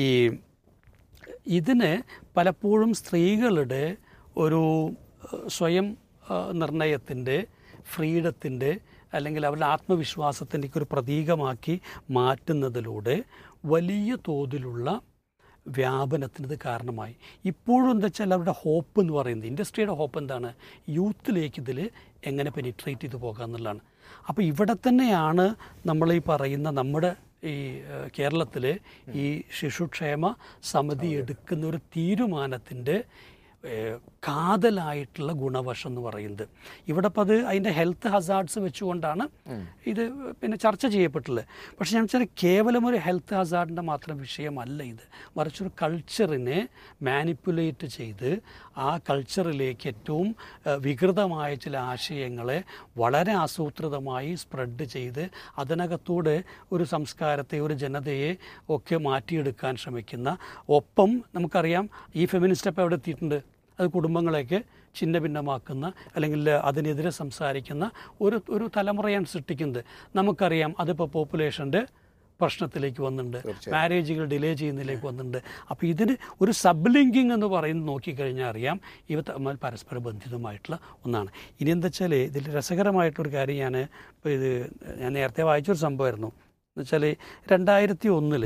ഇതിന് പലപ്പോഴും സ്ത്രീകളുടെ ഒരു ഏഹ്, സ്വയം ഏഹ്, നിർണയത്തിൻ്റെ ഫ്രീഡത്തിൻ്റെ അല്ലെങ്കിൽ അവരുടെ ആത്മവിശ്വാസത്തിൻ്റെ ഒരു പ്രതീകമാക്കി മാറ്റുന്നതിലൂടെ വലിയ തോതിലുള്ള വ്യാപനത്തിന് ഇത് കാരണമായി ഇപ്പോഴും എന്താ വെച്ചാൽ അവരുടെ ഹോപ്പ് എന്ന് പറയുന്നത് ഇൻഡസ്ട്രിയുടെ ഹോപ്പ് എന്താണ് യൂത്തിലേക്ക് ഇതിൽ എങ്ങനെ പെനിട്രേറ്റ് ചെയ്ത് പോകുക എന്നുള്ളതാണ് അപ്പോൾ ഇവിടെ തന്നെയാണ് നമ്മൾ ഈ പറയുന്ന നമ്മുടെ ഈ കേരളത്തിൽ ഈ ശിശുക്ഷേമ സമിതി എടുക്കുന്ന ഒരു തീരുമാനത്തിൻ്റെ ഏഹ്, കാതലായിട്ടുള്ള ഗുണവശം എന്ന് പറയുന്നത് ഇവിടെ ഇപ്പം അത് അതിൻ്റെ ഹെൽത്ത് ഹസാർഡ്സ് വെച്ചുകൊണ്ടാണ് ഇത് പിന്നെ ചർച്ച ചെയ്യപ്പെട്ടുള്ളത് പക്ഷെ ഞാൻ വെച്ചാൽ കേവലം ഒരു ഹെൽത്ത് ഹസാർഡിൻ്റെ മാത്രം വിഷയമല്ല ഇത് മറിച്ചൊരു കൾച്ചറിനെ മാനിപ്പുലേറ്റ് ചെയ്ത് ആ കൾച്ചറിലേക്ക് ഏറ്റവും ഏഹ്, വികൃതമായ ചില ആശയങ്ങളെ വളരെ ആസൂത്രിതമായി സ്പ്രെഡ് ചെയ്ത് അതിനകത്തൂടെ ഒരു സംസ്കാരത്തെ ഒരു ജനതയെ ഒക്കെ മാറ്റിയെടുക്കാൻ ശ്രമിക്കുന്ന ഒപ്പം നമുക്കറിയാം ഈ ഫെമിനിസ്റ്റ് അപ്പം എവിടെ എത്തിയിട്ടുണ്ട് അത് കുടുംബങ്ങളെയൊക്കെ ഛിന്ന ഭിന്നമാക്കുന്ന അല്ലെങ്കിൽ അതിനെതിരെ സംസാരിക്കുന്ന ഒരു ഒരു തലമുറയാണ് സൃഷ്ടിക്കുന്നത് നമുക്കറിയാം അതിപ്പോൾ പോപ്പുലേഷൻ്റെ പ്രശ്നത്തിലേക്ക് വന്നിട്ടുണ്ട് മാരേജുകൾ ഡിലേ ചെയ്യുന്നതിലേക്ക് വന്നിട്ടുണ്ട് അപ്പോൾ ഇതിന് ഒരു സബ് ലിങ്കിങ് എന്ന് പറയുന്നത് നോക്കിക്കഴിഞ്ഞാൽ അറിയാം ഇവ തമ്മിൽ പരസ്പര ബന്ധിതമായിട്ടുള്ള ഒന്നാണ് ഇനി എന്താ വെച്ചാൽ ഇതിൽ രസകരമായിട്ടൊരു കാര്യം ഞാൻ ഇപ്പോൾ ഇത് ഞാൻ നേരത്തെ വായിച്ചൊരു സംഭവമായിരുന്നു എന്ന് വെച്ചാൽ രണ്ടായിരത്തി ഒന്നിൽ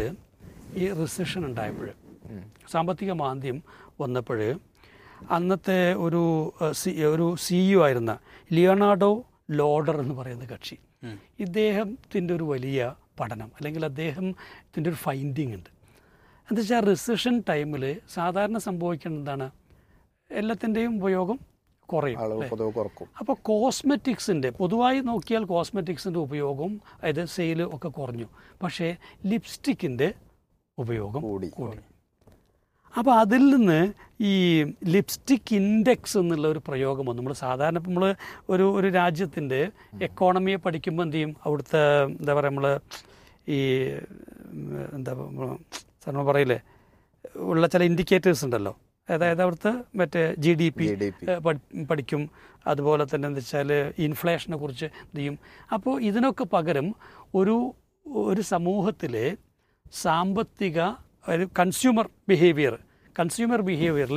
ഈ റിസഷൻ ഉണ്ടായപ്പോൾ സാമ്പത്തിക മാന്ദ്യം വന്നപ്പോൾ അന്നത്തെ ഒരു ഏഹ്, സി ഒരു സിഇഒ ആയിരുന്ന ലിയോണാർഡോ ലോഡർ എന്ന് പറയുന്ന കക്ഷി ഇദ്ദേഹത്തിൻ്റെ ഒരു വലിയ പഠനം അല്ലെങ്കിൽ അദ്ദേഹത്തിൻ്റെ ഒരു ഫൈൻഡിങ് ഉണ്ട് എന്താ വെച്ചാൽ റിസഷൻ ടൈമിൽ സാധാരണ സംഭവിക്കുന്നത് എന്താണ് എല്ലാത്തിൻ്റെയും ഉപയോഗം കുറയും അളവ് പൊതുവെ കുറക്കും അപ്പോൾ കോസ്മെറ്റിക്സിൻ്റെ പൊതുവായി നോക്കിയാൽ കോസ്മെറ്റിക്സിൻ്റെ ഉപയോഗം അതായത് സെയിൽ ഒക്കെ കുറഞ്ഞു പക്ഷേ ലിപ്സ്റ്റിക്കിൻ്റെ ഉപയോഗം കൂടി കൂടി അപ്പോൾ അതിൽ നിന്ന് ഈ ലിപ്സ്റ്റിക് ഇൻഡെക്സ് എന്നുള്ള ഒരു പ്രയോഗം വന്നു നമ്മൾ സാധാരണ ഇപ്പം നമ്മൾ ഒരു ഒരു രാജ്യത്തിൻ്റെ എക്കോണമിയെ പഠിക്കുമ്പോൾ എന്ത് ചെയ്യും അവിടുത്തെ എന്താ പറയുക നമ്മൾ ഈ ഉം, എന്താ സാറിന് പറയില്ലേ ഉള്ള ചില ഇൻഡിക്കേറ്റേഴ്സ് ഉണ്ടല്ലോ അതായത് അവിടുത്തെ മറ്റേ ജി ഡി പി GDP. പഠിക്കും അതുപോലെ തന്നെ എന്താ വെച്ചാൽ ഇൻഫ്ലേഷനെ കുറിച്ച് ഇത് ചെയ്യും അപ്പോൾ ഇതിനൊക്കെ പകരം ഒരു ഒരു സമൂഹത്തിലെ സാമ്പത്തിക ഒരു കൺസ്യൂമർ ബിഹേവിയർ കൺസ്യൂമർ ബിഹേവിയറിൽ